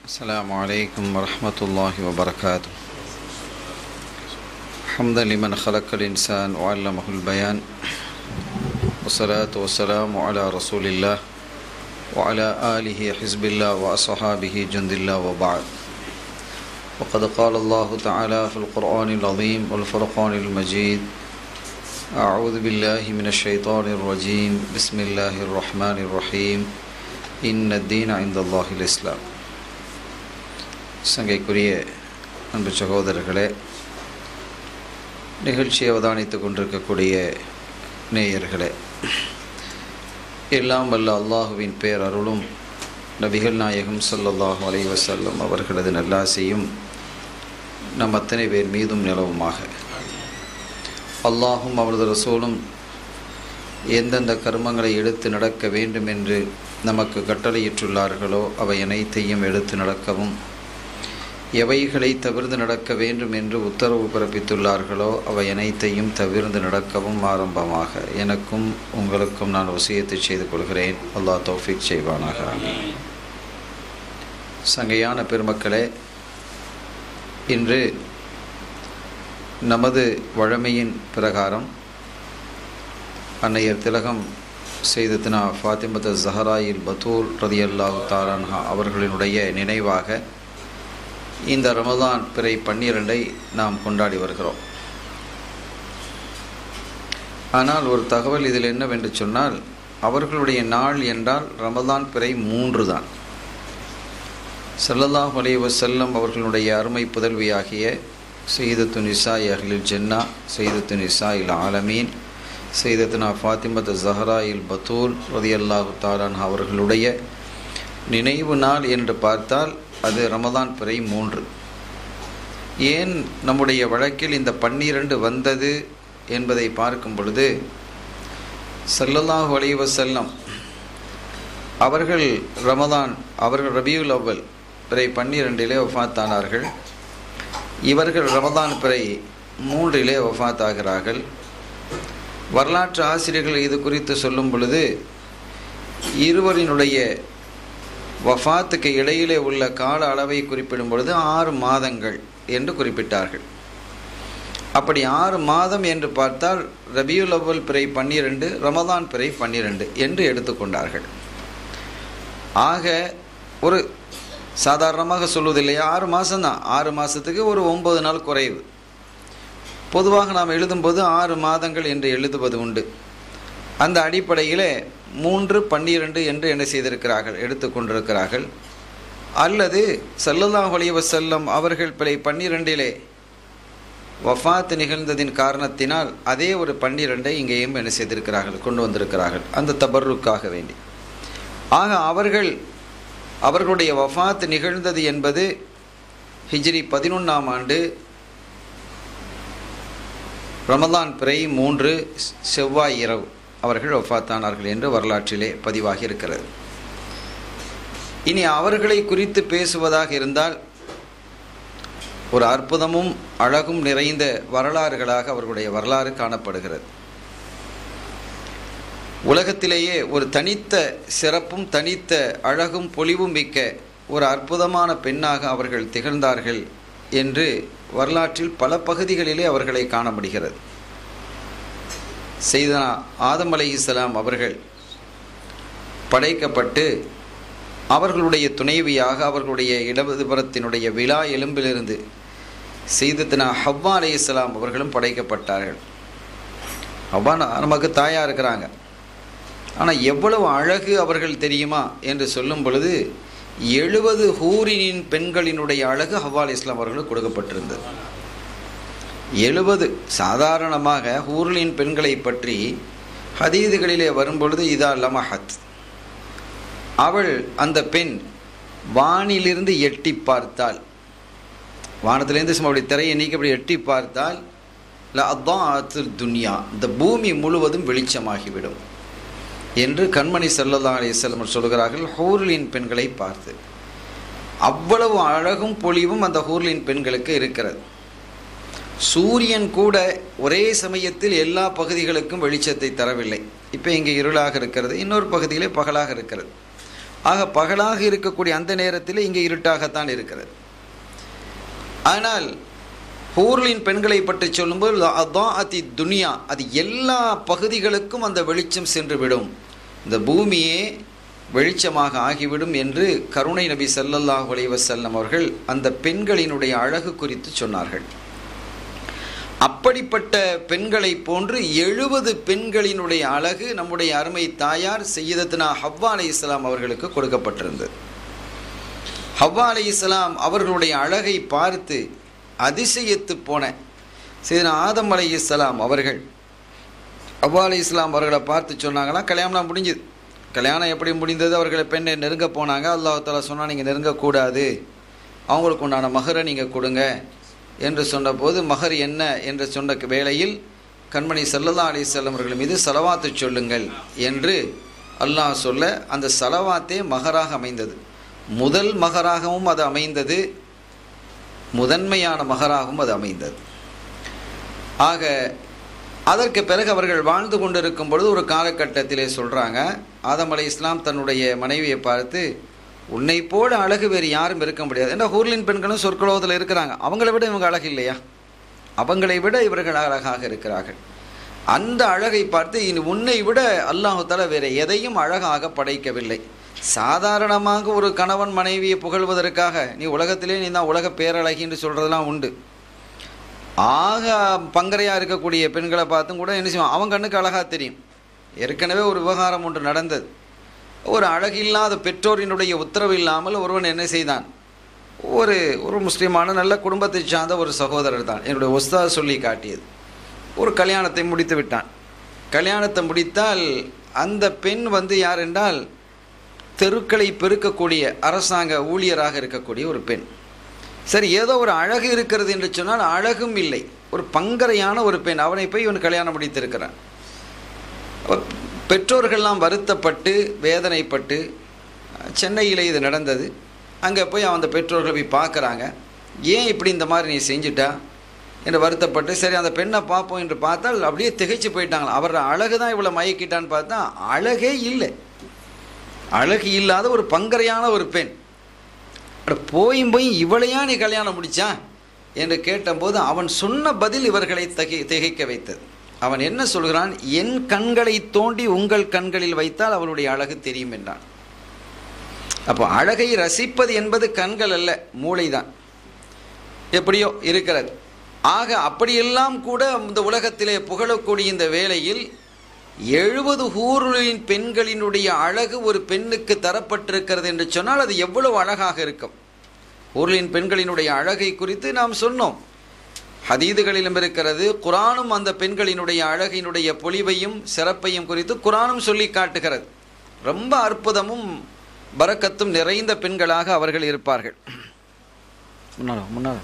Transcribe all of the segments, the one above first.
السلام عليكم ورحمة الله وبركاته حمدا لمن خلق الإنسان وعلمه البيان والصلاة والسلام على رسول الله وعلى آله حزب الله وأصحابه جند الله وبعد وقد قال الله تعالى في القرآن العظيم والفرقان المجيد أعوذ بالله من الشيطان الرجيم بسم الله الرحمن الرحيم إن الدين عند الله الإسلام சங்கைக்குரிய அன்பு சகோதரர்களே நிகழ்ச்சியை அவதானித்து கொண்டிருக்கக்கூடிய நேயர்களே எல்லாம் வல்ல அல்லாஹுவின் பேரருளும் நபிகள் நாயகம் ஸல்லல்லாஹு அலைஹி வஸல்லம் அவர்களது நல்லாசையும் நம் அத்தனை பேர் மீதும் நிலவுமாக அல்லாஹும் அவரது ரசூலும் எந்தெந்த கர்மங்களை எடுத்து நடக்க வேண்டும் என்று நமக்கு கட்டளையிட்டுள்ளார்களோ அவை அனைத்தையும் எடுத்து நடக்கவும் எவைகளை தவிர்த்து நடக்க வேண்டும் என்று உத்தரவு பிறப்பித்துள்ளார்களோ அவை அனைத்தையும் தவிர்த்து நடக்கவும் ஆரம்பமாக எனக்கும் உங்களுக்கும் நான் வசியத்தை செய்து கொள்கிறேன் அல்லாஹ் தௌஃபிக் செய்வானாக சங்கையான பெருமக்களே இன்று நமது வழமையின் பிரகாரம் அன்னையர் திலகம் செய்தத்தினா ஃபாத்திமத ஜஹராயில் பத்தூர் ரதி அல்லாஹு தாலான்ஹா அவர்களினுடைய நினைவாக இந்த ரமதான் பிறை பன்னிரண்டை நாம் கொண்டாடி வருகிறோம் ஆனால் ஒரு தகவல் இதில் என்னவென்று சொன்னால் அவர்களுடைய நாள் என்றால் ரமதான் பிறை மூன்று தான் சல்லல்லாஹ் அலைவ செல்லம் அவர்களுடைய அருமை புதல்வியாகிய செய்தத்து நிசாய் அஹ்லில் ஜென்னா செய்தத்து நிசாயில் ஆலமீன் செய்தத்துனா ஃபாத்திமத் ஜஹரா இல் பத்தூல் ரதி அல்லாஹு தாலான் அவர்களுடைய நினைவு நாள் என்று பார்த்தால் அது ரமதான் பிறை மூன்று ஏன் நம்முடைய வழக்கில் இந்த பன்னிரண்டு வந்தது என்பதை பார்க்கும் பொழுது சல்லல்லாஹு அலைவ செல்லம் அவர்கள் ரமதான் அவர்கள் ரபியுல் அவ்வல் பிறை பன்னிரெண்டிலே ஒஃபாத்தானார்கள் இவர்கள் ரமதான் பிறை மூன்றிலே ஒஃபாத் ஆகிறார்கள் வரலாற்று ஆசிரியர்கள் இது குறித்து சொல்லும் பொழுது இருவரினுடைய வஃபாத்துக்கு இடையிலே உள்ள கால அளவை குறிப்பிடும் பொழுது ஆறு மாதங்கள் என்று குறிப்பிட்டார்கள் அப்படி ஆறு மாதம் என்று பார்த்தால் ரபியுல் அவ்வல் பிறை பன்னிரெண்டு ரமதான் பிறை பன்னிரெண்டு என்று எடுத்துக்கொண்டார்கள் ஆக ஒரு சாதாரணமாக சொல்வதில்லையா ஆறு மாதம்தான் ஆறு மாதத்துக்கு ஒரு ஒம்பது நாள் குறைவு பொதுவாக நாம் எழுதும்போது ஆறு மாதங்கள் என்று எழுதுவது உண்டு அந்த அடிப்படையில் மூன்று பன்னிரண்டு என்று என்ன செய்திருக்கிறார்கள் எடுத்துக்கொண்டிருக்கிறார்கள் அல்லது சல்லல்லாஹ் அலைஹி வஸல்லம் அவர்கள் பிழை பன்னிரெண்டிலே வஃபாத் நிகழ்ந்ததின் காரணத்தினால் அதே ஒரு பன்னிரெண்டை இங்கேயும் என்ன செய்திருக்கிறார்கள் கொண்டு வந்திருக்கிறார்கள் அந்த தபருக்காக வேண்டி ஆக அவர்கள் அவர்களுடைய வஃபாத் நிகழ்ந்தது என்பது ஹிஜ்ரி பதினொன்றாம் ஆண்டு ரமதான் பிறை மூன்று செவ்வாய் இரவு அவர்கள் ஒஃபாத்தானார்கள் என்று வரலாற்றிலே பதிவாகி இருக்கிறது இனி அவர்களை குறித்து பேசுவதாக இருந்தால் ஒரு அற்புதமும் அழகும் நிறைந்த வரலாறுகளாக அவர்களுடைய வரலாறு காணப்படுகிறது உலகத்திலேயே ஒரு தனித்த சிறப்பும் தனித்த அழகும் பொலிவும் மிக்க ஒரு அற்புதமான பெண்ணாக அவர்கள் திகழ்ந்தார்கள் என்று வரலாற்றில் பல பகுதிகளிலே அவர்களை காண முடிகிறது செய்தனா ஆதம் அலை இஸ்லாம் அவர்கள் படைக்கப்பட்டு அவர்களுடைய துணைவியாக அவர்களுடைய இடதுபுறத்தினுடைய விழா எலும்பிலிருந்து செய்தத்தினா ஹவ்வா அலை இஸ்லாம் அவர்களும் படைக்கப்பட்டார்கள் ஹவ்வா நமக்கு தாயாக இருக்கிறாங்க ஆனால் எவ்வளவு அழகு அவர்கள் தெரியுமா என்று சொல்லும் பொழுது எழுபது ஹூரினின் பெண்களினுடைய அழகு ஹவ்வா அலி இஸ்லாம் அவர்களுக்கு கொடுக்கப்பட்டிருந்தது எழுபது சாதாரணமாக ஹூர்லின் பெண்களை பற்றி ஹதீதுகளிலே வரும்பொழுது இதா லமஹத் அவள் அந்த பெண் வானிலிருந்து எட்டி பார்த்தால் வானத்திலேருந்து சும்மா அப்படி திரையை நீக்கி அப்படி எட்டி பார்த்தால் அதான் துன்யா இந்த பூமி முழுவதும் வெளிச்சமாகிவிடும் என்று கண்மணி சல்லல்லா அலிசல்லம் சொல்கிறார்கள் ஹூர்லின் பெண்களை பார்த்து அவ்வளவு அழகும் பொலிவும் அந்த ஹூர்லின் பெண்களுக்கு இருக்கிறது சூரியன் கூட ஒரே சமயத்தில் எல்லா பகுதிகளுக்கும் வெளிச்சத்தை தரவில்லை இப்போ இங்கே இருளாக இருக்கிறது இன்னொரு பகுதியிலே பகலாக இருக்கிறது ஆக பகலாக இருக்கக்கூடிய அந்த நேரத்தில் இங்கே இருட்டாகத்தான் இருக்கிறது ஆனால் ஹூர்லின் பெண்களை பற்றி சொல்லும்போது அதான் அதி துனியா அது எல்லா பகுதிகளுக்கும் அந்த வெளிச்சம் சென்று விடும் இந்த பூமியே வெளிச்சமாக ஆகிவிடும் என்று கருணை நபி ஸல்லல்லாஹு அலைஹி வஸல்லம் அவர்கள் அந்த பெண்களினுடைய அழகு குறித்து சொன்னார்கள் அப்படிப்பட்ட பெண்களை போன்று எழுபது பெண்களினுடைய அழகு நம்முடைய அருமை தாயார் செய்யதத்னா ஹவ்வா அலை இஸ்லாம் அவர்களுக்கு கொடுக்கப்பட்டிருந்தது ஹவ்வா அலை இஸ்லாம் அவர்களுடைய அழகை பார்த்து அதிசயித்து போன செய்தனா ஆதம் அலை இஸ்லாம் அவர்கள் ஹவ்வா அலை இஸ்லாம் அவர்களை பார்த்து சொன்னாங்களாம் கல்யாணம் முடிஞ்சுது கல்யாணம் எப்படி முடிந்தது அவர்களை பெண்ணை நெருங்க போனாங்க அல்லாஹ் தாலா சொன்னால் நீங்கள் நெருங்கக்கூடாது அவங்களுக்கு உண்டான மகரை நீங்கள் கொடுங்க என்று சொன்னபோது மகர் என்ன என்று சொன்ன வேளையில் கண்மணி சல்லல்லா அலிசல்லம் அவர்கள் மீது சலவாத்து சொல்லுங்கள் என்று அல்லாஹ் சொல்ல அந்த சலவாத்தே மகராக அமைந்தது முதல் மகராகவும் அது அமைந்தது முதன்மையான மகராகவும் அது அமைந்தது ஆக அதற்கு பிறகு அவர்கள் வாழ்ந்து கொண்டிருக்கும் பொழுது ஒரு காலகட்டத்திலே சொல்கிறாங்க ஆதம் அலை இஸ்லாம் தன்னுடைய மனைவியை பார்த்து உன்னை போல அழகு வேறு யாரும் இருக்க முடியாது ஏன்னா ஹூர்லின் பெண்களும் சொற்களோதில் இருக்கிறாங்க அவங்கள விட இவங்க அழகு இல்லையா அவங்களை விட இவர்கள் அழகாக இருக்கிறார்கள் அந்த அழகை பார்த்து இனி உன்னை விட அல்லாஹால வேறு எதையும் அழகாக படைக்கவில்லை சாதாரணமாக ஒரு கணவன் மனைவியை புகழ்வதற்காக நீ உலகத்திலே நீ தான் உலக பேரழகின்னு சொல்கிறதெல்லாம் உண்டு ஆக பங்கரையாக இருக்கக்கூடிய பெண்களை பார்த்தும் கூட என்ன செய்வான் அவன் கண்ணுக்கு அழகாக தெரியும் ஏற்கனவே ஒரு விவகாரம் ஒன்று நடந்தது ஒரு அழகில்லாத பெற்றோரினுடைய உத்தரவு இல்லாமல் ஒருவன் என்ன செய்தான் ஒரு ஒரு முஸ்லீமான நல்ல குடும்பத்தை சார்ந்த ஒரு சகோதரர் தான் என்னுடைய ஒஸ்தா சொல்லி காட்டியது ஒரு கல்யாணத்தை முடித்து விட்டான் கல்யாணத்தை முடித்தால் அந்த பெண் வந்து யார் என்றால் தெருக்களை பெருக்கக்கூடிய அரசாங்க ஊழியராக இருக்கக்கூடிய ஒரு பெண் சரி ஏதோ ஒரு அழகு இருக்கிறது என்று சொன்னால் அழகும் இல்லை ஒரு பங்கரையான ஒரு பெண் அவனை போய் இவன் கல்யாணம் முடித்திருக்கிறான் பெற்றோர்கள்லாம் வருத்தப்பட்டு வேதனைப்பட்டு சென்னையில் இது நடந்தது அங்கே போய் அந்த பெற்றோர்களை போய் பார்க்குறாங்க ஏன் இப்படி இந்த மாதிரி நீ செஞ்சுட்டா என்று வருத்தப்பட்டு சரி அந்த பெண்ணை பார்ப்போம் என்று பார்த்தால் அப்படியே திகைச்சு போயிட்டாங்களா அவர் அழகு தான் இவ்வளோ மயக்கிட்டான்னு பார்த்தா அழகே இல்லை அழகு இல்லாத ஒரு பங்கரையான ஒரு பெண் அட போயும் போய் இவளையா நீ கல்யாணம் முடிச்சா என்று கேட்டபோது அவன் சொன்ன பதில் இவர்களை தகை திகைக்க வைத்தது அவன் என்ன சொல்கிறான் என் கண்களை தோண்டி உங்கள் கண்களில் வைத்தால் அவளுடைய அழகு தெரியும் என்றான் அப்போ அழகை ரசிப்பது என்பது கண்கள் அல்ல மூளைதான் எப்படியோ இருக்கிறது ஆக அப்படியெல்லாம் கூட இந்த உலகத்திலே புகழக்கூடிய இந்த வேளையில் எழுபது ஊர்களின் பெண்களினுடைய அழகு ஒரு பெண்ணுக்கு தரப்பட்டிருக்கிறது என்று சொன்னால் அது எவ்வளவு அழகாக இருக்கும் ஊர்களின் பெண்களினுடைய அழகை குறித்து நாம் சொன்னோம் ஹதீதுகளிலும் இருக்கிறது குரானும் அந்த பெண்களினுடைய அழகினுடைய பொலிவையும் சிறப்பையும் குறித்து குரானும் சொல்லி காட்டுகிறது ரொம்ப அற்புதமும் பறக்கத்தும் நிறைந்த பெண்களாக அவர்கள் இருப்பார்கள் முன்னால முன்னால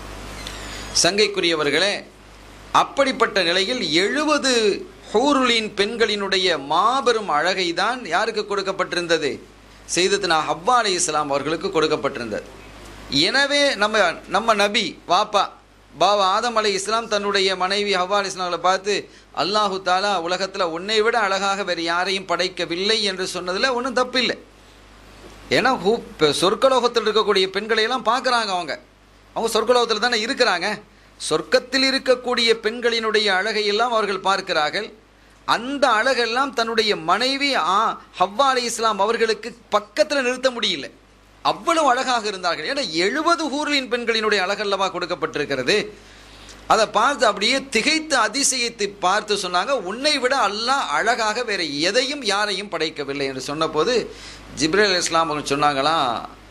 சங்கைக்குரியவர்களே அப்படிப்பட்ட நிலையில் எழுபது ஹூருலின் பெண்களினுடைய மாபெரும் அழகை தான் யாருக்கு கொடுக்கப்பட்டிருந்தது செய்ததுனா ஹவ்வா அலி இஸ்லாம் அவர்களுக்கு கொடுக்கப்பட்டிருந்தது எனவே நம்ம நம்ம நபி வாப்பா பாபா ஆதம் அலி இஸ்லாம் தன்னுடைய மனைவி ஹவ்வா அலி இஸ்லாம்களை பார்த்து அல்லாஹு தாலா உலகத்தில் உன்னை விட அழகாக வேறு யாரையும் படைக்கவில்லை என்று சொன்னதில் ஒன்றும் தப்பில்லை ஏன்னா ஹூ இப்போ சொர்க்கலோகத்தில் இருக்கக்கூடிய பெண்களை எல்லாம் பார்க்குறாங்க அவங்க அவங்க சொர்க்கலோகத்தில் தானே இருக்கிறாங்க சொர்க்கத்தில் இருக்கக்கூடிய பெண்களினுடைய அழகையெல்லாம் அவர்கள் பார்க்கிறார்கள் அந்த அழகெல்லாம் தன்னுடைய மனைவி ஆ ஹவ்வா அலி இஸ்லாம் அவர்களுக்கு பக்கத்தில் நிறுத்த முடியல அவ்வளவு அழகாக இருந்தார்கள் ஏன்னா எழுபது ஊர்லின் பெண்களினுடைய அழகல்லவா கொடுக்கப்பட்டிருக்கிறது அதை பார்த்து அப்படியே திகைத்து அதிசயித்து பார்த்து சொன்னாங்க உன்னை விட அல்லாஹ் அழகாக வேற எதையும் யாரையும் படைக்கவில்லை என்று சொன்னபோது ஜிப்ரேல் இஸ்லாம் அவங்க சொன்னாங்களாம்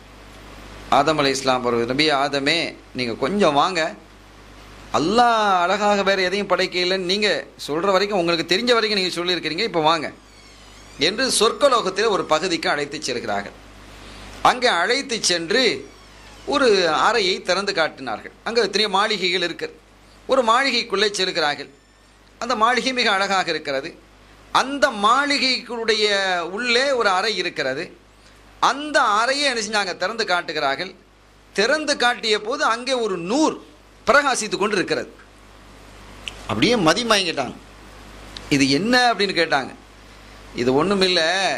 ஆதம் அலி இஸ்லாம் ஒரு நபி ஆதமே நீங்கள் கொஞ்சம் வாங்க அல்லாஹ் அழகாக வேறு எதையும் படைக்க இல்லைன்னு நீங்கள் சொல்கிற வரைக்கும் உங்களுக்கு தெரிஞ்ச வரைக்கும் நீங்கள் சொல்லியிருக்கிறீங்க இப்போ வாங்க என்று சொர்க்கலோகத்தில் ஒரு பகுதிக்கு அழைத்து செல்கிறார்கள் அங்கே அழைத்து சென்று ஒரு அறையை திறந்து காட்டினார்கள் அங்கே எத்தனையோ மாளிகைகள் இருக்குது ஒரு மாளிகைக்குள்ளே செல்கிறார்கள் அந்த மாளிகை மிக அழகாக இருக்கிறது அந்த மாளிகைக்குடைய உள்ளே ஒரு அறை இருக்கிறது அந்த அறையை என்ன செஞ்சாங்க திறந்து காட்டுகிறார்கள் திறந்து காட்டிய போது அங்கே ஒரு நூர் பிரகாசித்து கொண்டு இருக்கிறது அப்படியே மதிமயங்கிட்டாங்க இது என்ன அப்படின்னு கேட்டாங்க இது ஒன்றும் இல்லை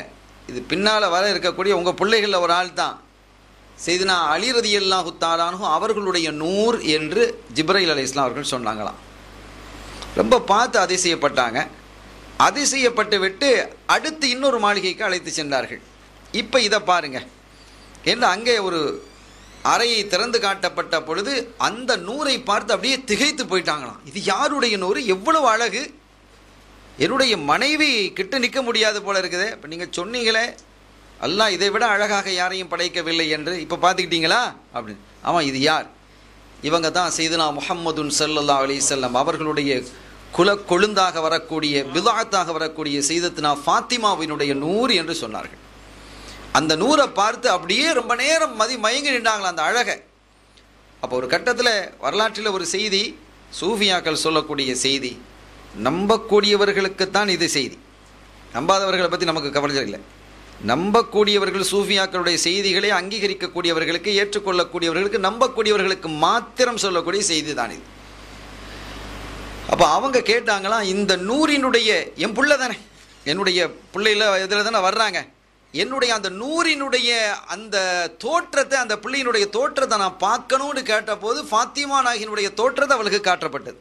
இது பின்னால் வர இருக்கக்கூடிய உங்கள் பிள்ளைகளில் ஒரு ஆள் தான் செய்தினா அலி ரதி அல்லாஹு தாலானும் அவர்களுடைய நூர் என்று ஜிப்ரைல் அலி இஸ்லாம் அவர்கள் சொன்னாங்களாம் ரொம்ப பார்த்து அதிசயப்பட்டாங்க அதிசயப்பட்டு விட்டு அடுத்து இன்னொரு மாளிகைக்கு அழைத்து சென்றார்கள் இப்போ இதை பாருங்க என்று அங்கே ஒரு அறையை திறந்து காட்டப்பட்ட பொழுது அந்த நூரை பார்த்து அப்படியே திகைத்து போயிட்டாங்களாம் இது யாருடைய நூறு எவ்வளவு அழகு என்னுடைய மனைவி கிட்ட நிற்க முடியாது போல இருக்குதே இப்போ நீங்கள் சொன்னீங்களே அல்லாஹ் இதை விட அழகாக யாரையும் படைக்கவில்லை என்று இப்போ பார்த்துக்கிட்டீங்களா அப்படின்னு ஆமாம் இது யார் இவங்க தான் செய்துனா முஹம்மதுன் சல்லல்லா அலிசல்லம் அவர்களுடைய குல கொழுந்தாக வரக்கூடிய பிதாத்தாக வரக்கூடிய செய்தத்னா ஃபாத்திமாவினுடைய நூறு என்று சொன்னார்கள் அந்த நூரை பார்த்து அப்படியே ரொம்ப நேரம் மதி மயங்கி நின்றாங்களா அந்த அழகை அப்போ ஒரு கட்டத்தில் வரலாற்றில் ஒரு செய்தி சூஃபியாக்கள் சொல்லக்கூடிய செய்தி நம்பக்கூடியவர்களுக்குத்தான் இது செய்தி நம்பாதவர்களை பற்றி நமக்கு கவலை இல்லை நம்பக்கூடியவர்கள் சூஃபியாக்களுடைய செய்திகளை அங்கீகரிக்கக்கூடியவர்களுக்கு ஏற்றுக்கொள்ளக்கூடியவர்களுக்கு நம்பக்கூடியவர்களுக்கு மாத்திரம் சொல்லக்கூடிய செய்தி தான் இது அப்போ அவங்க கேட்டாங்களாம் இந்த நூறினுடைய என் புள்ள தானே என்னுடைய பிள்ளையில இதில் தானே வர்றாங்க என்னுடைய அந்த நூறினுடைய அந்த தோற்றத்தை அந்த பிள்ளையினுடைய தோற்றத்தை நான் பார்க்கணும்னு கேட்டபோது ஃபாத்திமா நாகினுடைய தோற்றத்தை அவளுக்கு காட்டப்பட்டது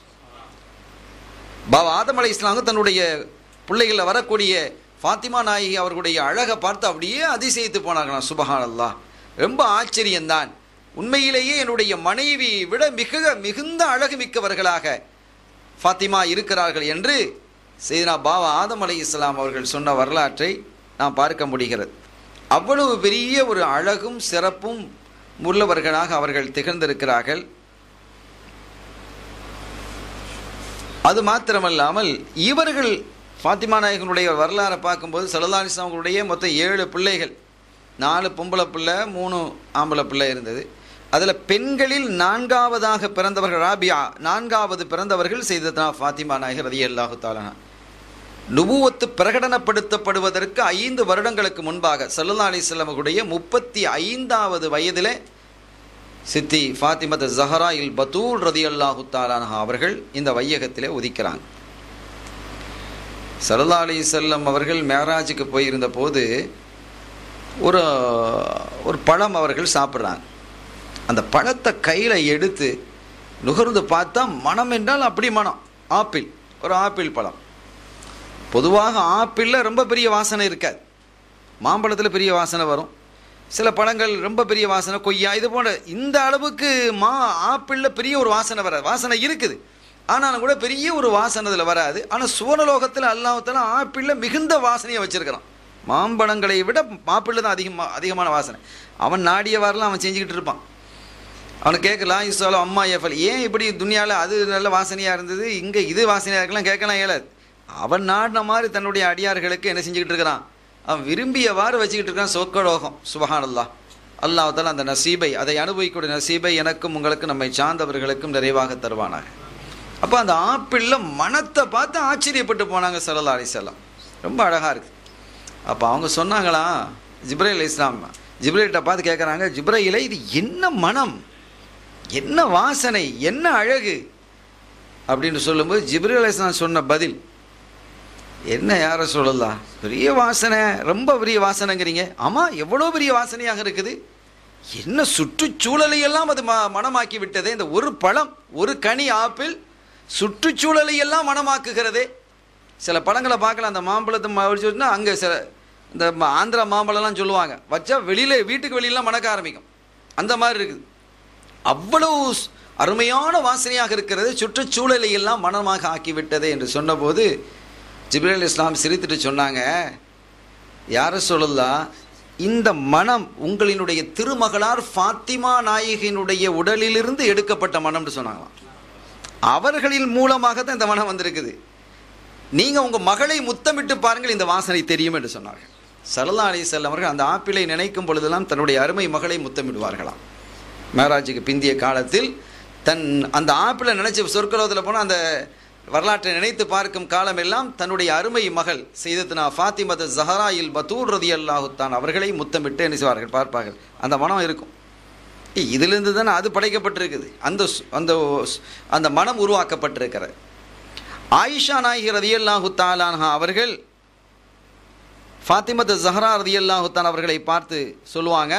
பாபா ஆதம் அலை இஸ்லாமும் தன்னுடைய பிள்ளைகளில் வரக்கூடிய ஃபாத்திமா நாயகி அவர்களுடைய அழகை பார்த்து அப்படியே அதிசயித்து போனார்களாம் சுபஹான் அல்லாஹ் ரொம்ப ஆச்சரியம்தான் உண்மையிலேயே என்னுடைய மனைவி விட மிக மிகுந்த அழகு மிக்கவர்களாக ஃபாத்திமா இருக்கிறார்கள் என்று செய்தனா பாபா ஆதம் அலை இஸ்லாம் அவர்கள் சொன்ன வரலாற்றை நாம் பார்க்க முடிகிறது அவ்வளவு பெரிய ஒரு அழகும் சிறப்பும் உள்ளவர்களாக அவர்கள் திகழ்ந்திருக்கிறார்கள் அது மாத்திரமல்லாமல் இவர்கள் ஃபாத்திமா நாயகனுடைய வரலாறை பார்க்கும்போது சலதானிஸ் அவங்களுடைய மொத்தம் ஏழு பிள்ளைகள் நாலு பொம்பளை பிள்ளை மூணு ஆம்பளை பிள்ளை இருந்தது அதில் பெண்களில் நான்காவதாக பிறந்தவர்கள் ராபியா நான்காவது பிறந்தவர்கள் செய்ததனா ஃபாத்திமா நாயகர் ரதி அல்லாஹு தாலனா நுபுவத்து பிரகடனப்படுத்தப்படுவதற்கு ஐந்து வருடங்களுக்கு முன்பாக சல்லா அலிஸ்லமுடைய முப்பத்தி ஐந்தாவது வயதிலே சித்தி ஃபாத்திமத் ஜஹரா இல் பத்தூல் ரதி அல்லாஹு தாலானா அவர்கள் இந்த வையகத்திலே உதிக்கிறாங்க சல்லா அலி செல்லம் அவர்கள் மேராஜுக்கு போயிருந்த போது ஒரு ஒரு பழம் அவர்கள் சாப்பிட்றாங்க அந்த பழத்தை கையில் எடுத்து நுகர்ந்து பார்த்தா மனம் என்றால் அப்படி மனம் ஆப்பிள் ஒரு ஆப்பிள் பழம் பொதுவாக ஆப்பிளில் ரொம்ப பெரிய வாசனை இருக்காது மாம்பழத்தில் பெரிய வாசனை வரும் சில பழங்கள் ரொம்ப பெரிய வாசனை கொய்யா இது போன்ற இந்த அளவுக்கு மா ஆப்பிளில் பெரிய ஒரு வாசனை வராது வாசனை இருக்குது ஆனாலும் கூட பெரிய ஒரு வாசனை அதில் வராது ஆனால் சுவனலோகத்தில் அல்லாஹத்தால ஆப்பிளில் மிகுந்த வாசனையை வச்சுருக்கிறான் மாம்பழங்களை விட ஆப்பிளில் தான் அதிகமாக அதிகமான வாசனை அவன் நாடியவாரெலாம் அவன் செஞ்சுக்கிட்டு இருப்பான் அவனை கேட்கலாம் இஸ்வாலோ அம்மா எஃபல் ஏன் இப்படி துனியாவில் அது நல்ல வாசனையாக இருந்தது இங்கே இது வாசனையாக இருக்கலாம் கேட்கலாம் இயலாது அவன் நாடின மாதிரி தன்னுடைய அடியார்களுக்கு என்ன செஞ்சுக்கிட்டு இருக்கிறான் அவன் விரும்பியவாறு வச்சுக்கிட்டு இருக்கான் சொக்கலோகம் சுபஹானல்லா அல்லாஹால அந்த நசீபை அதை அனுபவிக்கக்கூடிய நசீபை எனக்கும் உங்களுக்கும் நம்மை சார்ந்தவர்களுக்கும் நிறைவாக தருவானாக அப்போ அந்த ஆப்பிளில் மனத்தை பார்த்து ஆச்சரியப்பட்டு போனாங்க சல்லா அலிசல்லாம் ரொம்ப அழகாக இருக்குது அப்போ அவங்க சொன்னாங்களா ஜிப்ரைல் இஸ்லாம் ஜிப்ரைல்கிட்ட பார்த்து கேட்குறாங்க ஜிப்ரையில இது என்ன மனம் என்ன வாசனை என்ன அழகு அப்படின்னு சொல்லும்போது ஜிப்ரேல் அலிஸ்லாம் சொன்ன பதில் என்ன யாரை சொல்லலாம் பெரிய வாசனை ரொம்ப பெரிய வாசனைங்கிறீங்க ஆமாம் எவ்வளோ பெரிய வாசனையாக இருக்குது என்ன சுற்றுச்சூழலையெல்லாம் அது ம மனமாக்கி விட்டதே இந்த ஒரு பழம் ஒரு கனி ஆப்பிள் சுற்றுச்சூழலையெல்லாம் மனமாக்குகிறதே சில பழங்களை பார்க்கலாம் அந்த மாம்பழத்தை வச்சுன்னா அங்கே சில இந்த ம- ஆந்திரா மாம்பழம்லாம் சொல்லுவாங்க வச்சா வெளியில் வீட்டுக்கு வெளியிலாம் மணக்க ஆரம்பிக்கும் அந்த மாதிரி இருக்குது அவ்வளவு ஸ்- அருமையான வாசனையாக இருக்கிறது சுற்றுச்சூழலை எல்லாம் மனமாக ஆக்கிவிட்டது என்று சொன்னபோது ஜிப்ரேல் இஸ்லாம் சிரித்துட்டு சொன்னாங்க யார சொல்லலாம் இந்த மனம் உங்களினுடைய திருமகளார் ஃபாத்திமா நாயகியினுடைய உடலிலிருந்து எடுக்கப்பட்ட மனம்னு சொன்னாங்களாம் அவர்களின் மூலமாக தான் இந்த மனம் வந்திருக்குது நீங்கள் உங்கள் மகளை முத்தமிட்டு பாருங்கள் இந்த வாசனை தெரியும் என்று சொன்னார்கள் சல்லா அலி அவர்கள் அந்த ஆப்பிளை நினைக்கும் பொழுதெல்லாம் தன்னுடைய அருமை மகளை முத்தமிடுவார்களாம் மேராஜுக்கு பிந்திய காலத்தில் தன் அந்த ஆப்பிளை நினைச்சு சொற்கலோகத்தில் போனால் அந்த வரலாற்றை நினைத்து பார்க்கும் காலமெல்லாம் தன்னுடைய அருமை மகள் செய்தத்னா ஃபாத்திமத் ஜஹரா இல் பத்தூர் ரதி அல்லாஹுத்தான் அவர்களை முத்தமிட்டு என்ன செய்வார்கள் பார்ப்பார்கள் அந்த மனம் இருக்கும் ஏய், இதிலிருந்து தானே அது படைக்கப்பட்டிருக்குது அந்த சு- அந்த சு- அந்த மனம் உருவாக்கப்பட்டிருக்கிறது ஆயிஷா நாயகி ரதியல்லாஹு தாலான்ஹா அவர்கள் ஃபாத்திமத் ஜஹரா ரதியல்லாஹுத்தான் அவர்களை பார்த்து சொல்லுவாங்க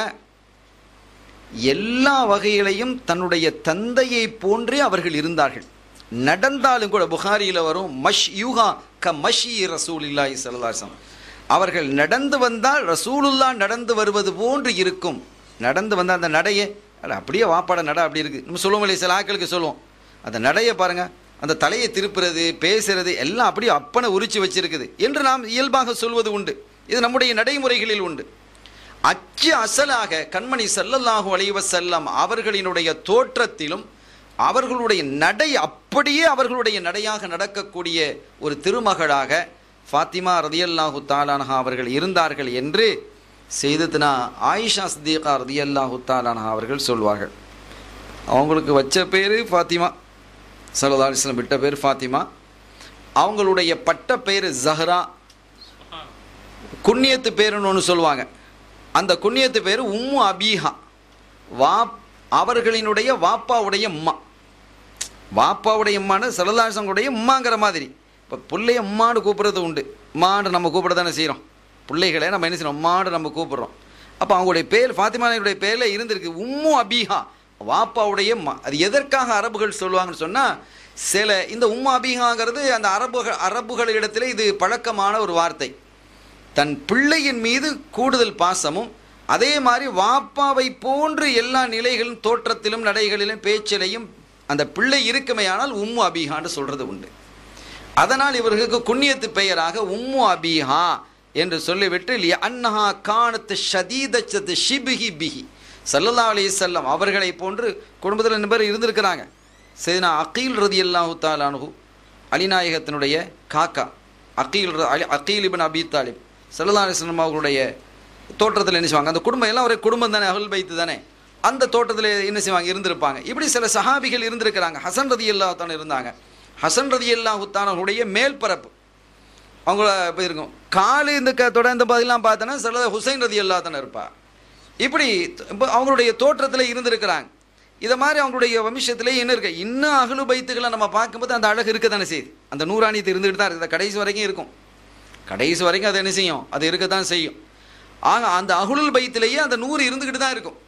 எல்லா வகையிலையும் தன்னுடைய தந்தையை போன்றே அவர்கள் இருந்தார்கள் நடந்தாலும் கூட புகாரியில் வரும் மஷ் யூஹா க மஷி ரசூல் இல்லாஹி சல்லாசம் அவர்கள் நடந்து வந்தால் ரசூலுல்லா நடந்து வருவது போன்று இருக்கும் நடந்து வந்தால் அந்த நடையை அட அப்படியே வாப்பாட நட அப்படி இருக்குது நம்ம சொல்லுவோம் இல்லையா சில ஆட்களுக்கு சொல்லுவோம் அந்த நடையை பாருங்க அந்த தலையை திருப்புறது பேசுறது எல்லாம் அப்படியே அப்பனை உரிச்சு வச்சிருக்குது என்று நாம் இயல்பாக சொல்வது உண்டு இது நம்முடைய நடைமுறைகளில் உண்டு அச்சு அசலாக கண்மணி ஸல்லல்லாஹு அலைஹி வஸல்லம் அவர்களினுடைய தோற்றத்திலும் அவர்களுடைய நடை அப்படியே அவர்களுடைய நடையாக நடக்கக்கூடிய ஒரு திருமகளாக ஃபாத்திமா ரதியல்லாஹு தாலானஹா அவர்கள் இருந்தார்கள் என்று செய்ததுனா ஆயிஷா சித்திகா ரதியல்லாஹு தாலானஹா அவர்கள் சொல்வார்கள் அவங்களுக்கு வச்ச பேர் ஃபாத்திமா சல்லா அலிஸ்லம் விட்ட பேர் ஃபாத்திமா அவங்களுடைய பட்ட பேர் ஜஹ்ரா குன்னியத்து பேருன்னு ஒன்று சொல்லுவாங்க அந்த குன்னியத்து பேர் உம்மு அபீஹா வா அவர்களினுடைய வாப்பாவுடைய அம்மா வாப்பாவுடைய அம்மான்னு சலதாசங்களுடைய உம்மாங்கிற மாதிரி இப்போ பிள்ளைய அம்மான்னு கூப்பிட்றது உண்டு அம்மான்னு நம்ம கூப்பிட தானே செய்கிறோம் பிள்ளைகளை நம்ம என்ன செய்யணும் அம்மான்னு நம்ம கூப்பிட்றோம் அப்போ அவங்களுடைய பேர் ஃபாத்திமானுடைய பேரில் இருந்திருக்கு உம்மு அபீஹா வாப்பாவுடைய அம்மா அது எதற்காக அரபுகள் சொல்லுவாங்கன்னு சொன்னால் சில இந்த உம்மு அபீஹாங்கிறது அந்த அரபுகள் அரபுகளிடத்தில் இது பழக்கமான ஒரு வார்த்தை தன் பிள்ளையின் மீது கூடுதல் பாசமும் அதே மாதிரி வாப்பாவை போன்று எல்லா நிலைகளும் தோற்றத்திலும் நடைகளிலும் பேச்சிலையும் அந்த பிள்ளை இருக்குமேயானால் உம்மு அபிஹான்னு சொல்றது உண்டு அதனால் இவர்களுக்கு குன்னியத்து பெயராக உம்மு அபிஹா என்று சொல்லிவிட்டு லி அன்னஹா காணத்து ஷதீதச்சத்து ஷிபிஹி பிஹி சல்லல்லா அலி செல்லம் அவர்களை போன்று குடும்பத்தில் ரெண்டு பேர் இருந்திருக்கிறாங்க சரினா அகீல் ரதி அல்லாஹு தாலானு அலிநாயகத்தினுடைய காக்கா அகீல் ர- அலி அகீல் இபின் அபி தாலிப் சல்லல்லா அலிஸ்லாம் அவர்களுடைய தோற்றத்தில் என்ன செய்வாங்க அந்த குடும்பம் எல்லாம் ஒரே குடும்பம் தானே அகல் பைத்து தானே அந்த தோட்டத்தில் என்ன செய்வாங்க இருந்திருப்பாங்க இப்படி சில சஹாபிகள் இருந்திருக்கிறாங்க ஹசன் ரதி அல்லாஹான் இருந்தாங்க ஹசன் ரதி அல்லாஹுத்தானுடைய மேல் பரப்பு அவங்கள இப்போ இருக்கும் காலு இந்த க தொடர்ந்த பதிலாம் பார்த்தோன்னா சில ஹுசைன் ரதி அல்லாஹான் இருப்பா இப்படி இப்ப அவங்களுடைய தோற்றத்தில் இருந்திருக்கிறாங்க இதை மாதிரி அவங்களுடைய வம்சத்திலே என்ன இருக்கு இன்னும் அகலு பைத்துக்களை நம்ம பார்க்கும்போது அந்த அழகு இருக்க தானே செய்யுது அந்த நூறாணியத்து இருந்துகிட்டு தான் இருக்குது கடைசி வரைக்கும் இருக்கும் கடைசி வரைக்கும் அது என்ன செய்யும் அது இருக்க தான் செய்யும் ஆக அந்த அகுலுல் பைத்திலேயே அந்த நூறு இருந்துக்கிட்டு தான் இருக்கும்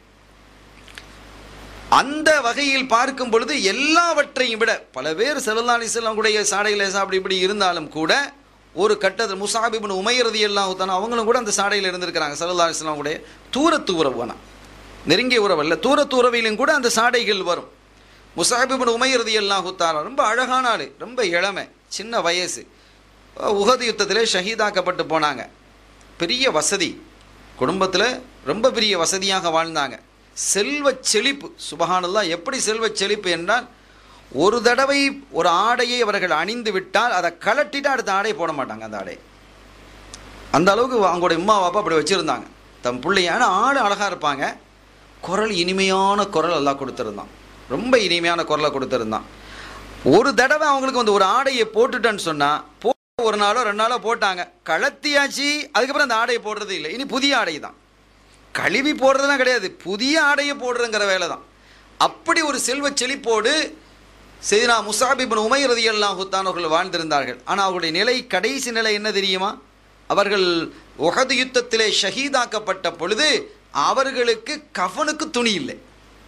அந்த வகையில் பார்க்கும் பொழுது எல்லாவற்றையும் விட பல பேர் செல்லல்லாலி செல்லக்கூடிய சாடையில் அப்படி இப்படி இருந்தாலும் கூட ஒரு கட்டத்தில் முசாபிபின் உமையரதி எல்லாம் ஊத்தான அவங்களும் கூட அந்த சாடையில் இருந்திருக்கிறாங்க செல்லல்லா அலிஸ்லாம் கூட தூரத்து உறவு வேணாம் நெருங்கிய உறவு அல்ல தூரத்து உறவிலும் கூட அந்த சாடைகள் வரும் முசாபிபின் உமையரதி எல்லாம் ஊத்தான ரொம்ப அழகான ஆளு ரொம்ப இளமை சின்ன வயசு உகது யுத்தத்திலே ஷஹீதாக்கப்பட்டு போனாங்க பெரிய வசதி குடும்பத்தில் ரொம்ப பெரிய வசதியாக வாழ்ந்தாங்க செல்வ செழிப்பு சுபஹானல்லாஹ் எப்படி செல்வ செழிப்பு என்றால் ஒரு தடவை ஒரு ஆடையை அவர்கள் அணிந்து விட்டால் அதை கலட்டிட்டு அடுத்த ஆடை போட மாட்டாங்க அந்த ஆடை அந்த அளவுக்கு அவங்களுடைய அம்மா அப்பா அப்படி வச்சுருந்தாங்க தம் பிள்ளையான ஆடு அழகாக இருப்பாங்க குரல் இனிமையான குரல் எல்லாம் கொடுத்துருந்தான் ரொம்ப இனிமையான குரலை கொடுத்துருந்தான் ஒரு தடவை அவங்களுக்கு வந்து ஒரு ஆடையை போட்டுட்டேன்னு சொன்னால் போ ஒரு நாளோ ரெண்டு நாளோ போட்டாங்க கலத்தியாச்சு அதுக்கப்புறம் அந்த ஆடையை போடுறது இல்லை இனி புதிய ஆடை தான் கழுவி போடுறதுலாம் கிடையாது புதிய ஆடையை போடுறங்கிற வேலை தான் அப்படி ஒரு செல்வ செழிப்போடு செய்தினா முசாபிபின் உமைர் ரதியல்லாஹு தான் அவர்கள் வாழ்ந்திருந்தார்கள் ஆனால் அவர்களுடைய நிலை கடைசி நிலை என்ன தெரியுமா அவர்கள் உஹது யுத்தத்திலே ஷஹீதாக்கப்பட்ட பொழுது அவர்களுக்கு கஃனுக்கு துணி இல்லை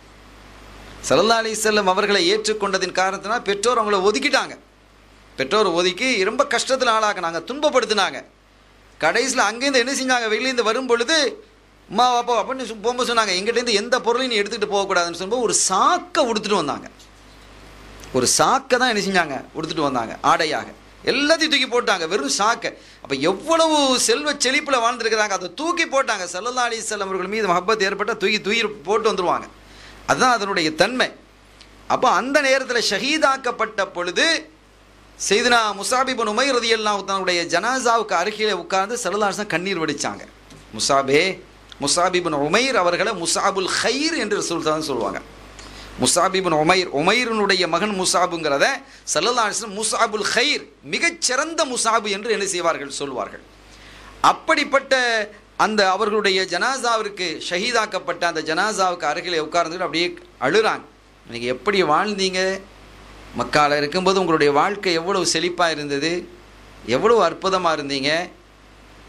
சல்லா அலி செல்லம் அவர்களை ஏற்றுக்கொண்டதின் காரணத்தினால் பெற்றோர் அவங்கள ஒதுக்கிட்டாங்க பெற்றோர் ஒதுக்கி ரொம்ப கஷ்டத்தில் ஆளாக்குனாங்க துன்பப்படுத்தினாங்க கடைசியில் அங்கேருந்து என்ன செஞ்சாங்க வெளியிலேருந்து வரும் பொழுது அம்மா அப்பா அப்படின்னு சொ- போகும்போது சொன்னாங்க எங்கிட்டேருந்து எந்த பொருளையும் நீ எடுத்துகிட்டு போகக்கூடாதுன்னு சொல்லும்போது ஒரு சாக்கை உடுத்துட்டு வந்தாங்க ஒரு சாக்கை தான் என்ன செஞ்சாங்க உடுத்துட்டு வந்தாங்க ஆடையாக எல்லாத்தையும் தூக்கி போட்டாங்க வெறும் சாக்கை அப்போ எவ்வளவு செல்வ செழிப்பில் வாழ்ந்துருக்கிறாங்க அதை தூக்கி போட்டாங்க சல்லல்லா அலி செல்லம் அவர்கள் மீது மஹப்பத் ஏற்பட்டால் தூக்கி தூக்கி போட்டு வந்துருவாங்க அதுதான் அதனுடைய தன்மை அப்போ அந்த நேரத்தில் ஷஹீதாக்கப்பட்ட பொழுது செய்தினா முசாபிபன் உமை ரதியல்லாம் தன்னுடைய ஜனாசாவுக்கு அருகிலே உட்கார்ந்து சல்லல்லாசன் கண்ணீர் வடிச்சாங்க முசாபே முசாபிபின் உமைர் அவர்களை முசாபுல் ஹைர் என்று சொல்தான் சொல்லுவாங்க முசாபிபின் உமைர் உமைரனுடைய மகன் முசாபுங்கிறத சல்லல்லாஹு முசாபுல் ஹைர் மிகச்சிறந்த முசாபு என்று என்ன செய்வார்கள் சொல்வார்கள் அப்படிப்பட்ட அந்த அவர்களுடைய ஜனாசாவிற்கு ஷஹீதாக்கப்பட்ட அந்த ஜனாசாவுக்கு அருகிலே உட்கார்ந்துட்டு அப்படியே அழுறாங்க நீங்கள் எப்படி வாழ்ந்தீங்க மக்கால இருக்கும்போது உங்களுடைய வாழ்க்கை எவ்வளவு செழிப்பாக இருந்தது எவ்வளவு அற்புதமாக இருந்தீங்க